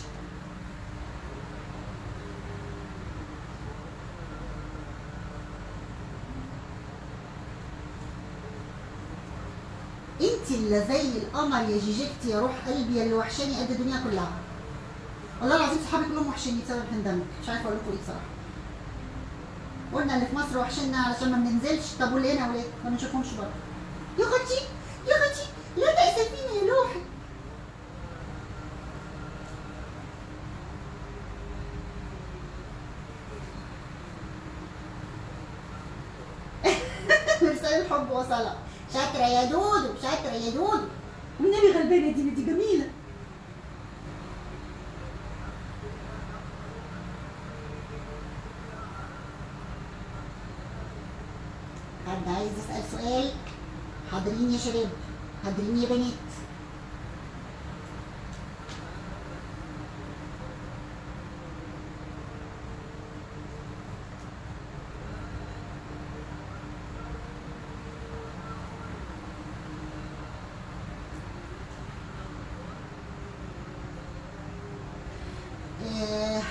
Speaker 1: انتي اللي زي القمر يا جيجيكتي يا روح قلبي يا اللي وحشاني قد الدنيا كلها والله العظيم صحابي كلهم وحشاني بسبب البانديميك مش عارفه اقول لكم ايه بصراحه قلنا اللي في مصر وحشنا علشان ما بننزلش طب واللي هنا ولاد ما بنشوفهمش بره يا اختي يا اختي لا تأسفيني يا لوحي رسالة الحب وصلها شاطرة يا دودو شاطرة يا دودو والنبي غلبانة دي دي جميلة سؤال حاضرين يا شباب حاضرين يا بنات آه،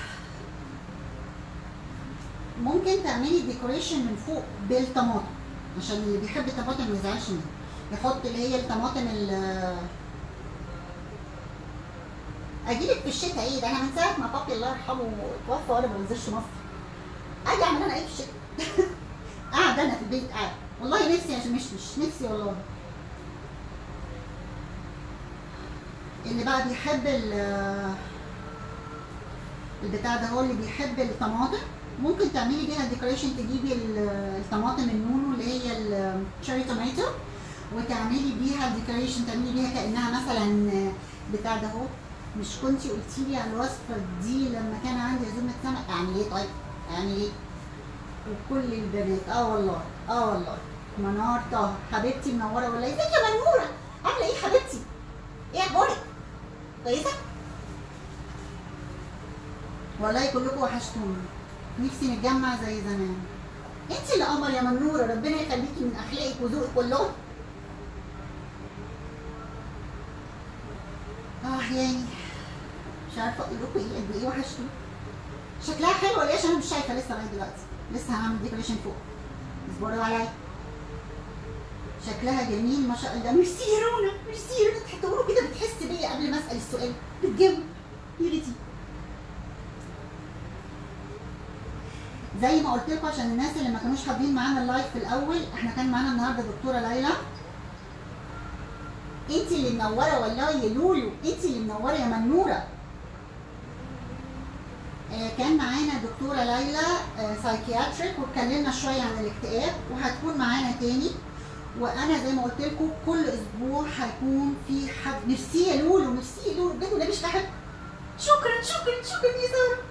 Speaker 1: ممكن تعملي ديكوريشن من فوق بالطماطم عشان اللي بيحب الطماطم ما يزعلش منها يحط اللي هي الطماطم ال اجيلك في الشتاء ايه ده انا من ساعه ما بابي الله يرحمه توفى وانا ما بنزلش مصر اجي اعمل انا ايه في الشتاء قاعد انا في البيت قاعد والله نفسي عشان مش مش نفسي والله اللي بقى بيحب ال البتاع ده هو اللي بيحب الطماطم ممكن تعملي بيها ديكوريشن تجيبي ال- الطماطم النونو اللي هي الشيري توماتو وتعملي بيها ديكوريشن تعملي بيها كانها مثلا بتاع ده اهو مش كنتي قلتي لي على الوصفه دي لما كان عندي عزومه سمك اعمل ايه طيب؟ اعمل ايه؟ وكل البنات اه والله اه والله منار طه حبيبتي منوره والله ازيك يا منوره عامله ايه حبيبتي؟ ايه اخبارك؟ كويسه؟ والله كلكم وحشتوني نفسي نتجمع زي زمان انت اللي قمر يا منوره ربنا يخليكي من اخلاقك وذوقك والله اه يعني مش عارفه اقول لكم ايه قد ايه وحشتوني شكلها حلو ولا ايه عشان انا مش شايفه لسه لغايه دلوقتي لسه هعمل ديكوريشن فوق اصبروا عليا شكلها جميل ما شاء الله ميرسي يا رونا ميرسي يا رونا تقولوا كده بتحس بيا قبل ما اسال السؤال بتجاوب يا ريتي زي ما قلت لكم عشان الناس اللي ما كانوش حاضرين معانا اللايف في الاول احنا كان معانا النهارده دكتوره ليلى انت اللي منوره والله يا لولو انت اللي منوره يا منوره آه، كان معانا دكتوره ليلى سايكياتريك واتكلمنا شويه عن الاكتئاب وهتكون معانا تاني وانا زي ما قلت لكم كل اسبوع هيكون في حد ميرسي يا لولو ميرسي يا لولو بجد ولا مش بحب شكرا شكرا شكرا يا ساره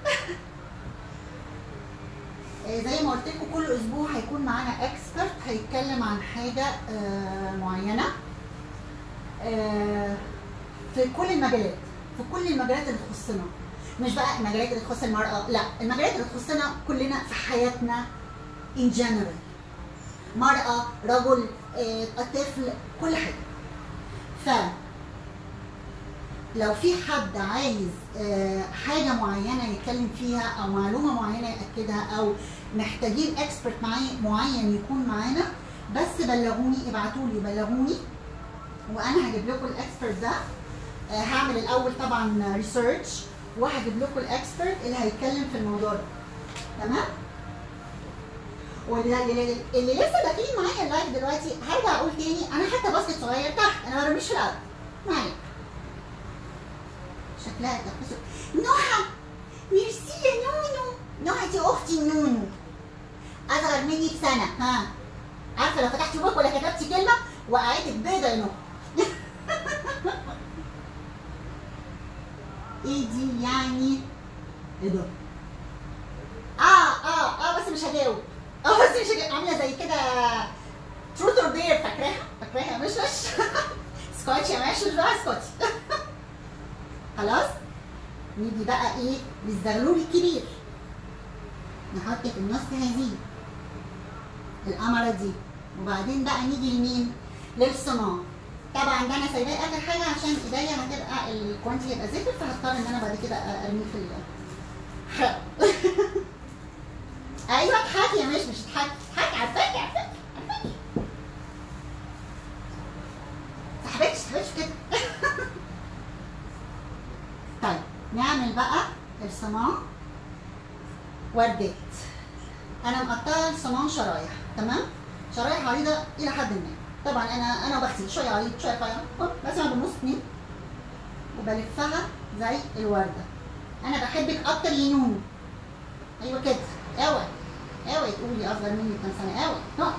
Speaker 1: آه، زي ما قلت لكم كل اسبوع هيكون معانا اكسبرت هيتكلم عن حاجه آه، معينه آه، في كل المجالات في كل المجالات اللي تخصنا مش بقى المجالات اللي تخص المرأة لا المجالات اللي تخصنا كلنا في حياتنا in general مرأة رجل آه، طفل كل حاجة ف لو في حد عايز آه، حاجة معينة يتكلم فيها أو معلومة معينة يأكدها أو محتاجين اكسبرت معين يكون معانا بس بلغوني ابعتوا لي بلغوني وانا هجيب لكم الاكسبرت ده آه، هعمل الاول طبعا ريسيرش وهجيب لكم الاكسبرت اللي هيتكلم في الموضوع ده تمام واللي اللي, اللي لسه داخلين معايا اللايف دلوقتي هرجع اقول تاني انا حتى باسكت صغير تحت انا ما برميش في الارض معايا شكلها تخص نوحة ميرسي يا نونو نوحة دي اختي نونو اصغر مني بسنة ها عارفة لو فتحتي بوك ولا كتبتي كلمة وقعتك بيضة يا نوح ايه دي يعني ايه ده اه اه اه بس مش هجاوب اه بس مش هجاوب عامله زي كده تروت اور دير فاكراها فاكراها يا مشمش سكوتش يا مشمش بقى سكوتش خلاص نيجي بقى ايه للزغلول الكبير نحط في النص هذه القمرة دي وبعدين بقى نيجي لمين؟ للصناعة طبعا ده انا سايباه اخر حاجه عشان ايديا هتبقى الكوانتي يبقى زفر فهضطر ان انا بعد كده ارميه في ال ايوه اضحكي يا مش مش اضحكي اضحكي عارفاكي عارفاكي عارفاكي صاحبتش صاحبتش كده طيب نعمل بقى الصمام وردات انا مقطعه الصمام شرايح تمام شرايح عريضه الى حد ما طبعا انا انا بغسل شويه عريض شويه رفيع هوب بسمع بالنص اتنين وبلفها زي الورده انا بحبك اكتر يا نونو ايوه كده اوعي اوعي تقولي اصغر مني بكام سنه اوعي ها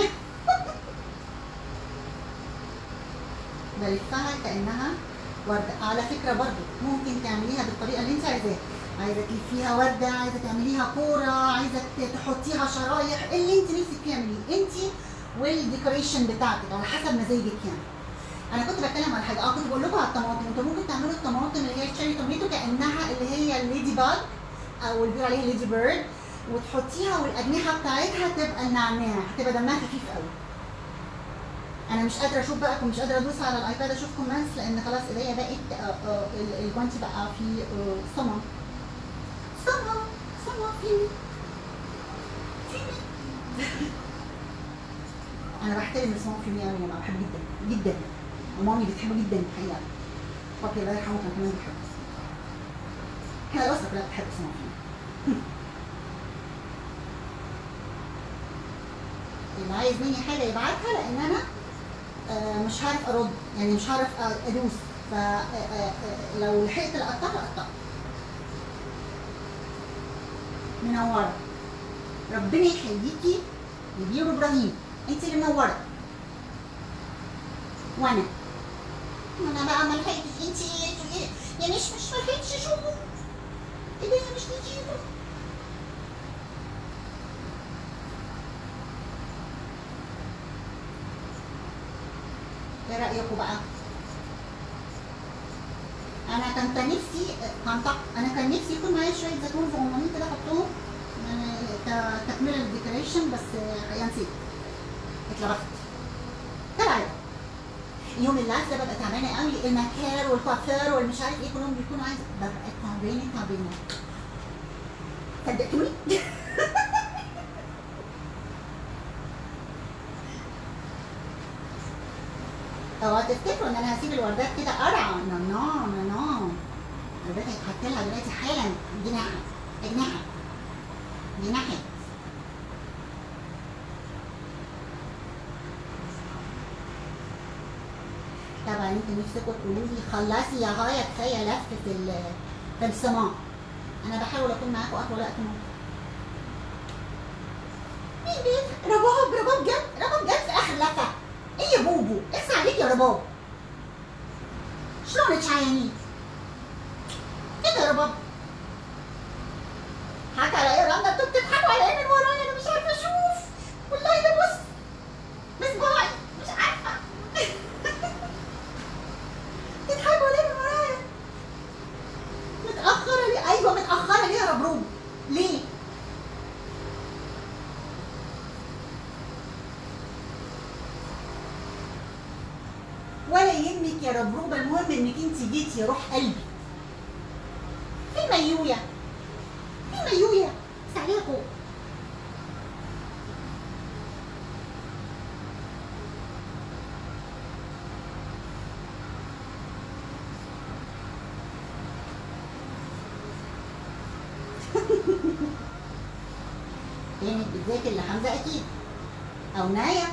Speaker 1: بلفها كانها ورده على فكره برضو ممكن تعمليها بالطريقه اللي انت عايزاها عايزه تلفيها ورده عايزه تعمليها كوره عايزه تحطيها شرايح اللي انت نفسك فيه اعمليه انت والديكوريشن بتاعتك على حسب مزاجك يعني انا كنت بتكلم على حاجه اه كنت بقول لكم على الطماطم انتوا ممكن تعملوا الطماطم اللي هي الشيري توميتو كانها اللي هي الليدي باج او اللي بيقولوا عليها ليدي بيرد وتحطيها والاجنحه بتاعتها تبقى النعناع هتبقى دمها خفيف قوي انا مش قادره اشوف بقى مش قادره ادوس على الايباد اشوف كومنتس لان خلاص ايديا بقت آه، آه، ال- الجوانتي بقى في آه، صمم صمم صمم في في انا بحترم الصمم في قوي انا بحبه جدا جدا ومامي بتحبه جدا الحقيقه بابي الله يرحمه كان كمان بيحبه احنا الاسره كلها بتحب الصمم في اللي عايز مني حاجه يبعتها لان انا آه، مش هعرف ارد يعني مش هعرف أ- ادوس فلو لحقت اقطع اقطع منوره ربنا يخليكي لبيرو ابراهيم انت اللي منوره وانا انا بقى ما لحقتش انت ايه يعني مش مش ما لحقتش اشوفه ايديا مش نجيبه ايه رايكم بقى انا كان كان نفسي كان طق- انا كان نفسي يكون معايا شويه زيتون صغننين كده احطهم يعني كتكمله للديكوريشن بس الحقيقه نسيت اتلبخت كالعاده يوم اللايف ده ببقى تعبانه قوي المكار والكوافير والمش عارف ايه كلهم بيكونوا عايزه ببقى تعبانه تعبانه صدقتوني هو تفتكروا ان انا هسيب الوردات كده قرعه نو نو نو نو الوردات هيتحط لها دلوقتي حالا جناح اجنحه جناحه طبعا انتوا نفسكم تقولوا لي خلصي يا غايه كفايه لف في ال- في الصمام انا بحاول اكون معاكم اطول وقت ممكن مين بيت رباب رباب جت رباب جت في اخر لفه ايه يا بوبو اخس عليك يا رباب شلون تشايني كده يا رباب حكى على ايه رندا انتوا بتضحكوا على ايه من ورايا انا مش عارفه اشوف والله ده بص بصباعي مش عارفه تضحكوا ليه من ورايا متأخرة ليه؟ أيوه متأخرة ليه يا ربروب؟ ليه؟ ولا يهمك يا ربروبة المهم انك انت جيتي يا روح قلبي في ميويا في ميويا بس عليها فوق كانت بتذاكر لحمزة أكيد أو نايا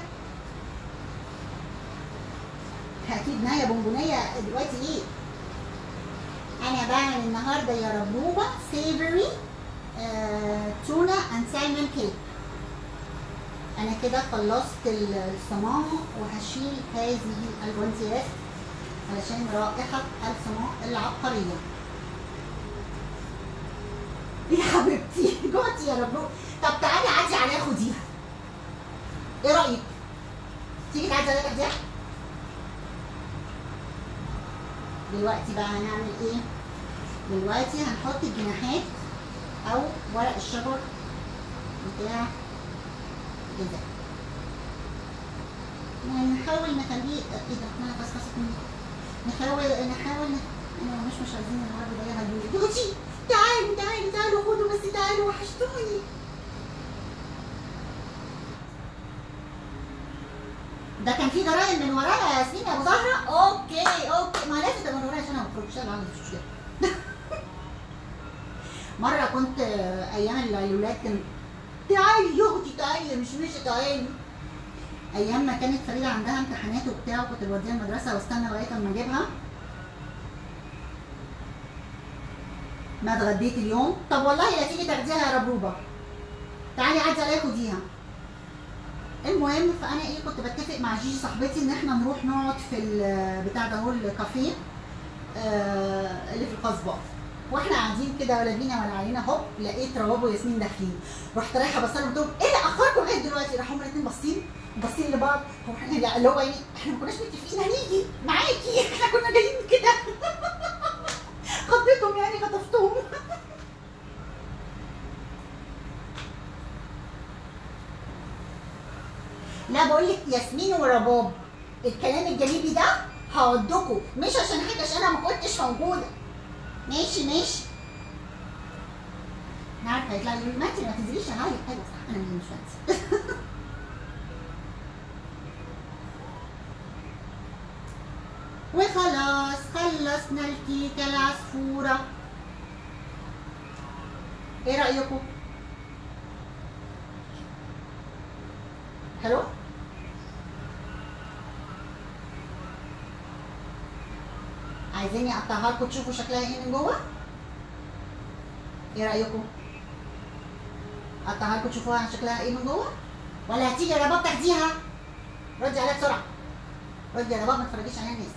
Speaker 1: اكيد نايا بونبونيه دلوقتي ايه انا بعمل النهارده يا ربوبه سيفري تونه اند سالمون كيك انا كده خلصت الصمام وهشيل هذه الجوانتيات علشان رائحه الصمام العبقريه يا حبيبتي جوتي يا ربوبه طب تعالي عدي عليها خديها ايه رايك تيجي تعدي عليها تاخديها دلوقتي بقى هنعمل ايه دلوقتي هنحط الجناحات او ورق الشجر بتاع كده ونحاول نخليه ايه ده انا فسفست مني نحاول نحاول انا مش مش عايزين النهارده ده يهجوني دوتي تعالوا تعالوا تعالوا خدوا بس تعالوا وحشتوني ده كان في جرايم من ورايا يا ياسمين يا ابو زهره اوكي اوكي ما لازم تبقى من ورايا عشان انا ما بخرجش انا عندي مش مشكله مره كنت آه، ايام الولاد كان تعالي يا اختي تعالي مش مش تعالي ايام ما كانت فريده عندها امتحانات وبتاع وكنت بوديها المدرسه واستنى لغايه اما اجيبها ما اتغديت اليوم طب والله لا تيجي تاخديها يا ربوبه تعالي عدي عليا خديها المهم فانا ايه كنت بتفق مع جيجي صاحبتي ان احنا نروح نقعد في ال- بتاع ده هو الكافيه آه، اللي في القصبه واحنا قاعدين كده ولا بينا ولا علينا هوب لقيت رواب وياسمين داخلين رحت رايحه بص لهم قلت لهم ايه اللي مأخركم لغايه دلوقتي راحوا هما الاثنين باصين باصين لبعض هو احنا يعني اللي هو يعني احنا ما كناش متفقين هنيجي معاكي احنا كنا جايين كده خضتهم يعني خطفتهم لا بقول لك ياسمين ورباب الكلام الجانبي ده هودكوا مش عشان حاجه عشان انا ما كنتش موجوده ماشي ماشي انا عارفه هيطلع لي ما انت ما تنزليش يا هاي ايوه صح انا اللي مش بنزل وخلاص خلصنا الكيكه العصفوره ايه رايكم حلو عايزيني اقطعها لكم تشوفوا شكلها ايه من جوه ايه رايكم اقطعها لكم تشوفوها شكلها ايه من جوه ولا هتيجي يا رباب تاخديها ردي عليها بسرعه ردي يا رباب ما تفرجيش عليها الناس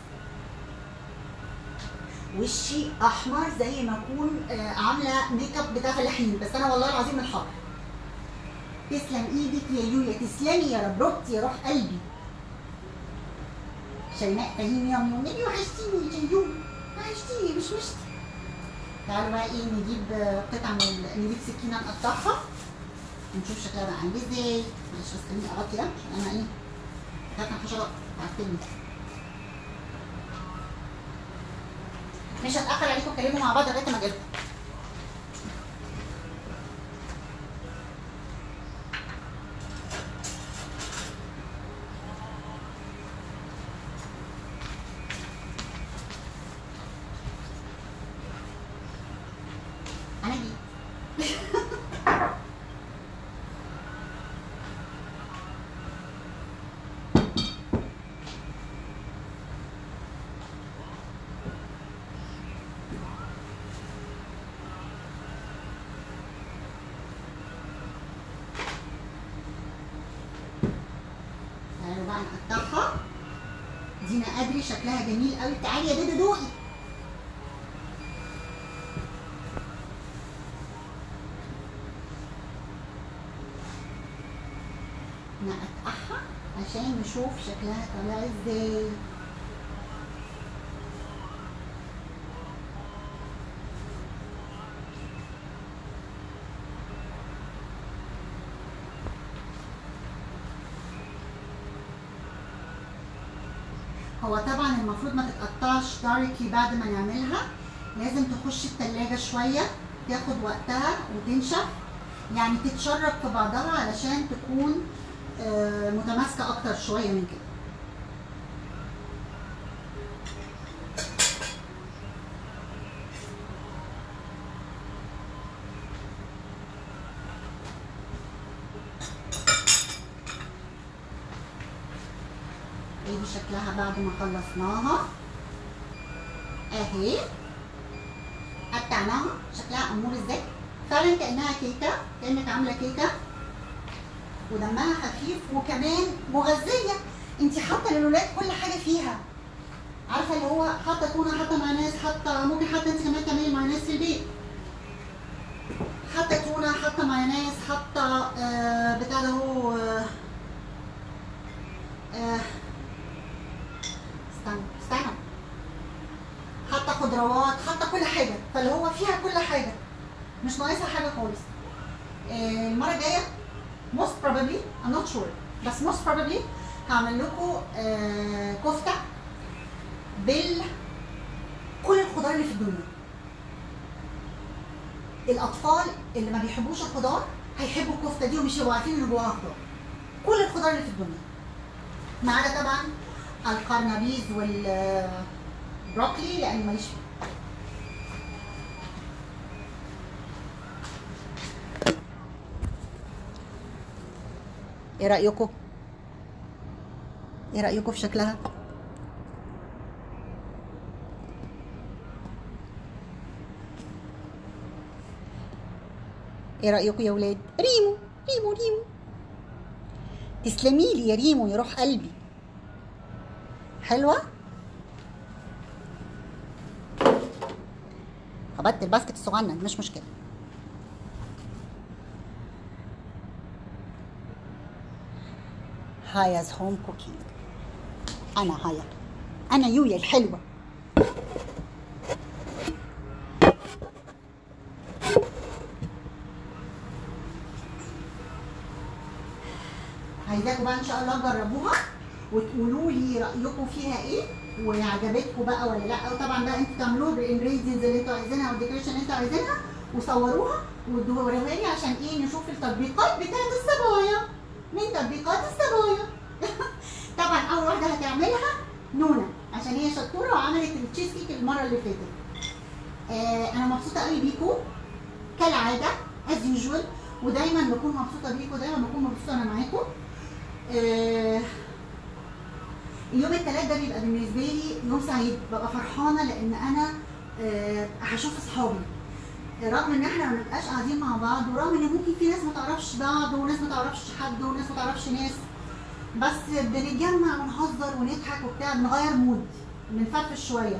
Speaker 1: وشي احمر زي ما اكون آه، عامله ميك اب بتاع فلاحين بس انا والله العظيم من الحر تسلم ايدك يا يويا تسلمي يا ربربتي يا روح قلبي شيماء فهيم يوم يوم نبي وحشتيني يا جيوم وحشتيني مش مشتي تعالوا بقى ايه نجيب آه، قطعة من ال- نجيب سكينة نقطعها ونشوف شكلها بقى عامل ازاي معلش بس خليني اغطي ده عشان انا ايه خايفة من الحشرات عارفيني مش هتأخر عليكم اتكلموا مع بعض لغاية ما اجيلكم انا جيت تعالوا بقى نقطعها دينا قدري شكلها جميل قوي تعالي يا دودو دوقي نقطعها عشان نشوف شكلها طالع ازاي هو طبعا المفروض ما تتقطعش دايركتلي بعد ما نعملها لازم تخش التلاجة شوية تاخد وقتها وتنشف يعني تتشرب في بعضها علشان تكون آه، متماسكة أكتر شوية من كده ايه دي شكلها بعد ما خلصناها اهي قطعناها شكلها امور ازاي فعلا كانها كيكه كانك عامله كيكه ودمها خفيف وكمان مغذيه انت حاطه للولاد كل حاجه فيها عارفه اللي هو حاطه تونه حاطه مايونيز حاطه ممكن حتى انت كمان تعملي مايونيز في البيت حاطه تونه حاطه مايونيز حاطه آه بتاع ده هو آه آه استنى استنى حاطه خضروات حاطه كل حاجه فاللي هو فيها كل حاجه مش ناقصها حاجه خالص آه، المره الجايه most probably I'm not sure بس most probably هعمل لكم آه، كفته بال كل الخضار اللي في الدنيا الاطفال اللي ما بيحبوش الخضار هيحبوا الكفته دي ومش هيبقوا عارفين ان جواها خضار كل الخضار اللي في الدنيا ما عدا طبعا القرنبيز والبروكلي لان ماليش فيه ايه رايكم ايه رايكم في شكلها ايه رايكم يا ولاد ريمو ريمو ريمو تسلمي لي يا ريمو يا روح قلبي حلوه خبطت الباسكت الصغنن مش مشكله هايا's هوم كوكينج انا هايا انا يويا الحلوه عايزاكم بقى ان شاء الله تجربوها وتقولوا لي رايكم فيها ايه وعجبتكم بقى ولا لا وطبعا بقى انتوا تعملوها بالانجريدينتس اللي انتوا عايزينها والديكوريشن اللي انتوا عايزينها وصوروها وادوها لي عشان ايه نشوف التطبيقات بتاعت الصبايا من تطبيقات الصبايا طبعا اول واحده هتعملها نونا عشان هي شطوره وعملت التشيز كيك المره اللي فاتت آه انا مبسوطه قوي بيكم كالعاده از يوجوال ودايما بكون مبسوطه بيكم دايما بكون مبسوطه انا معاكم آه يوم الثلاث ده بيبقى بالنسبه لي يوم سعيد ببقى فرحانه لان انا آه هشوف اصحابي رغم ان احنا ما بنبقاش قاعدين مع بعض ورغم ان ممكن في ناس ما تعرفش بعض وناس ما تعرفش حد وناس ما تعرفش ناس بس بنتجمع ونهزر ونضحك وبتاع بنغير مود بنفرفش شويه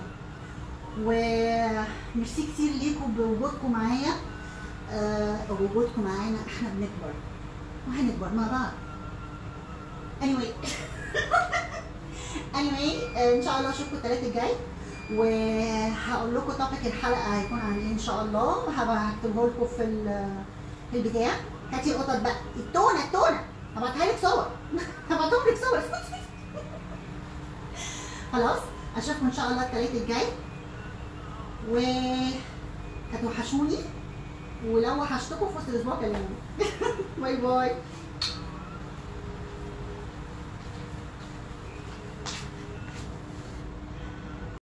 Speaker 1: وميرسي كتير ليكم بوجودكم معايا آه وجودكم معانا احنا بنكبر وهنكبر مع بعض anyway anyway آه، ان شاء الله اشوفكم الثلاث الجاي وهقول لكم توبيك الحلقه هيكون عن ايه ان شاء الله هبقى هكتبه لكم في ال- في البتاع هاتي القطط بقى التونه التونه هبعتها لك صور هبعتهم لك صور خلاص اشوفكم ان شاء الله الثلاث الجاي و هتوحشوني ولو وحشتكم في وسط الاسبوع كلموني باي باي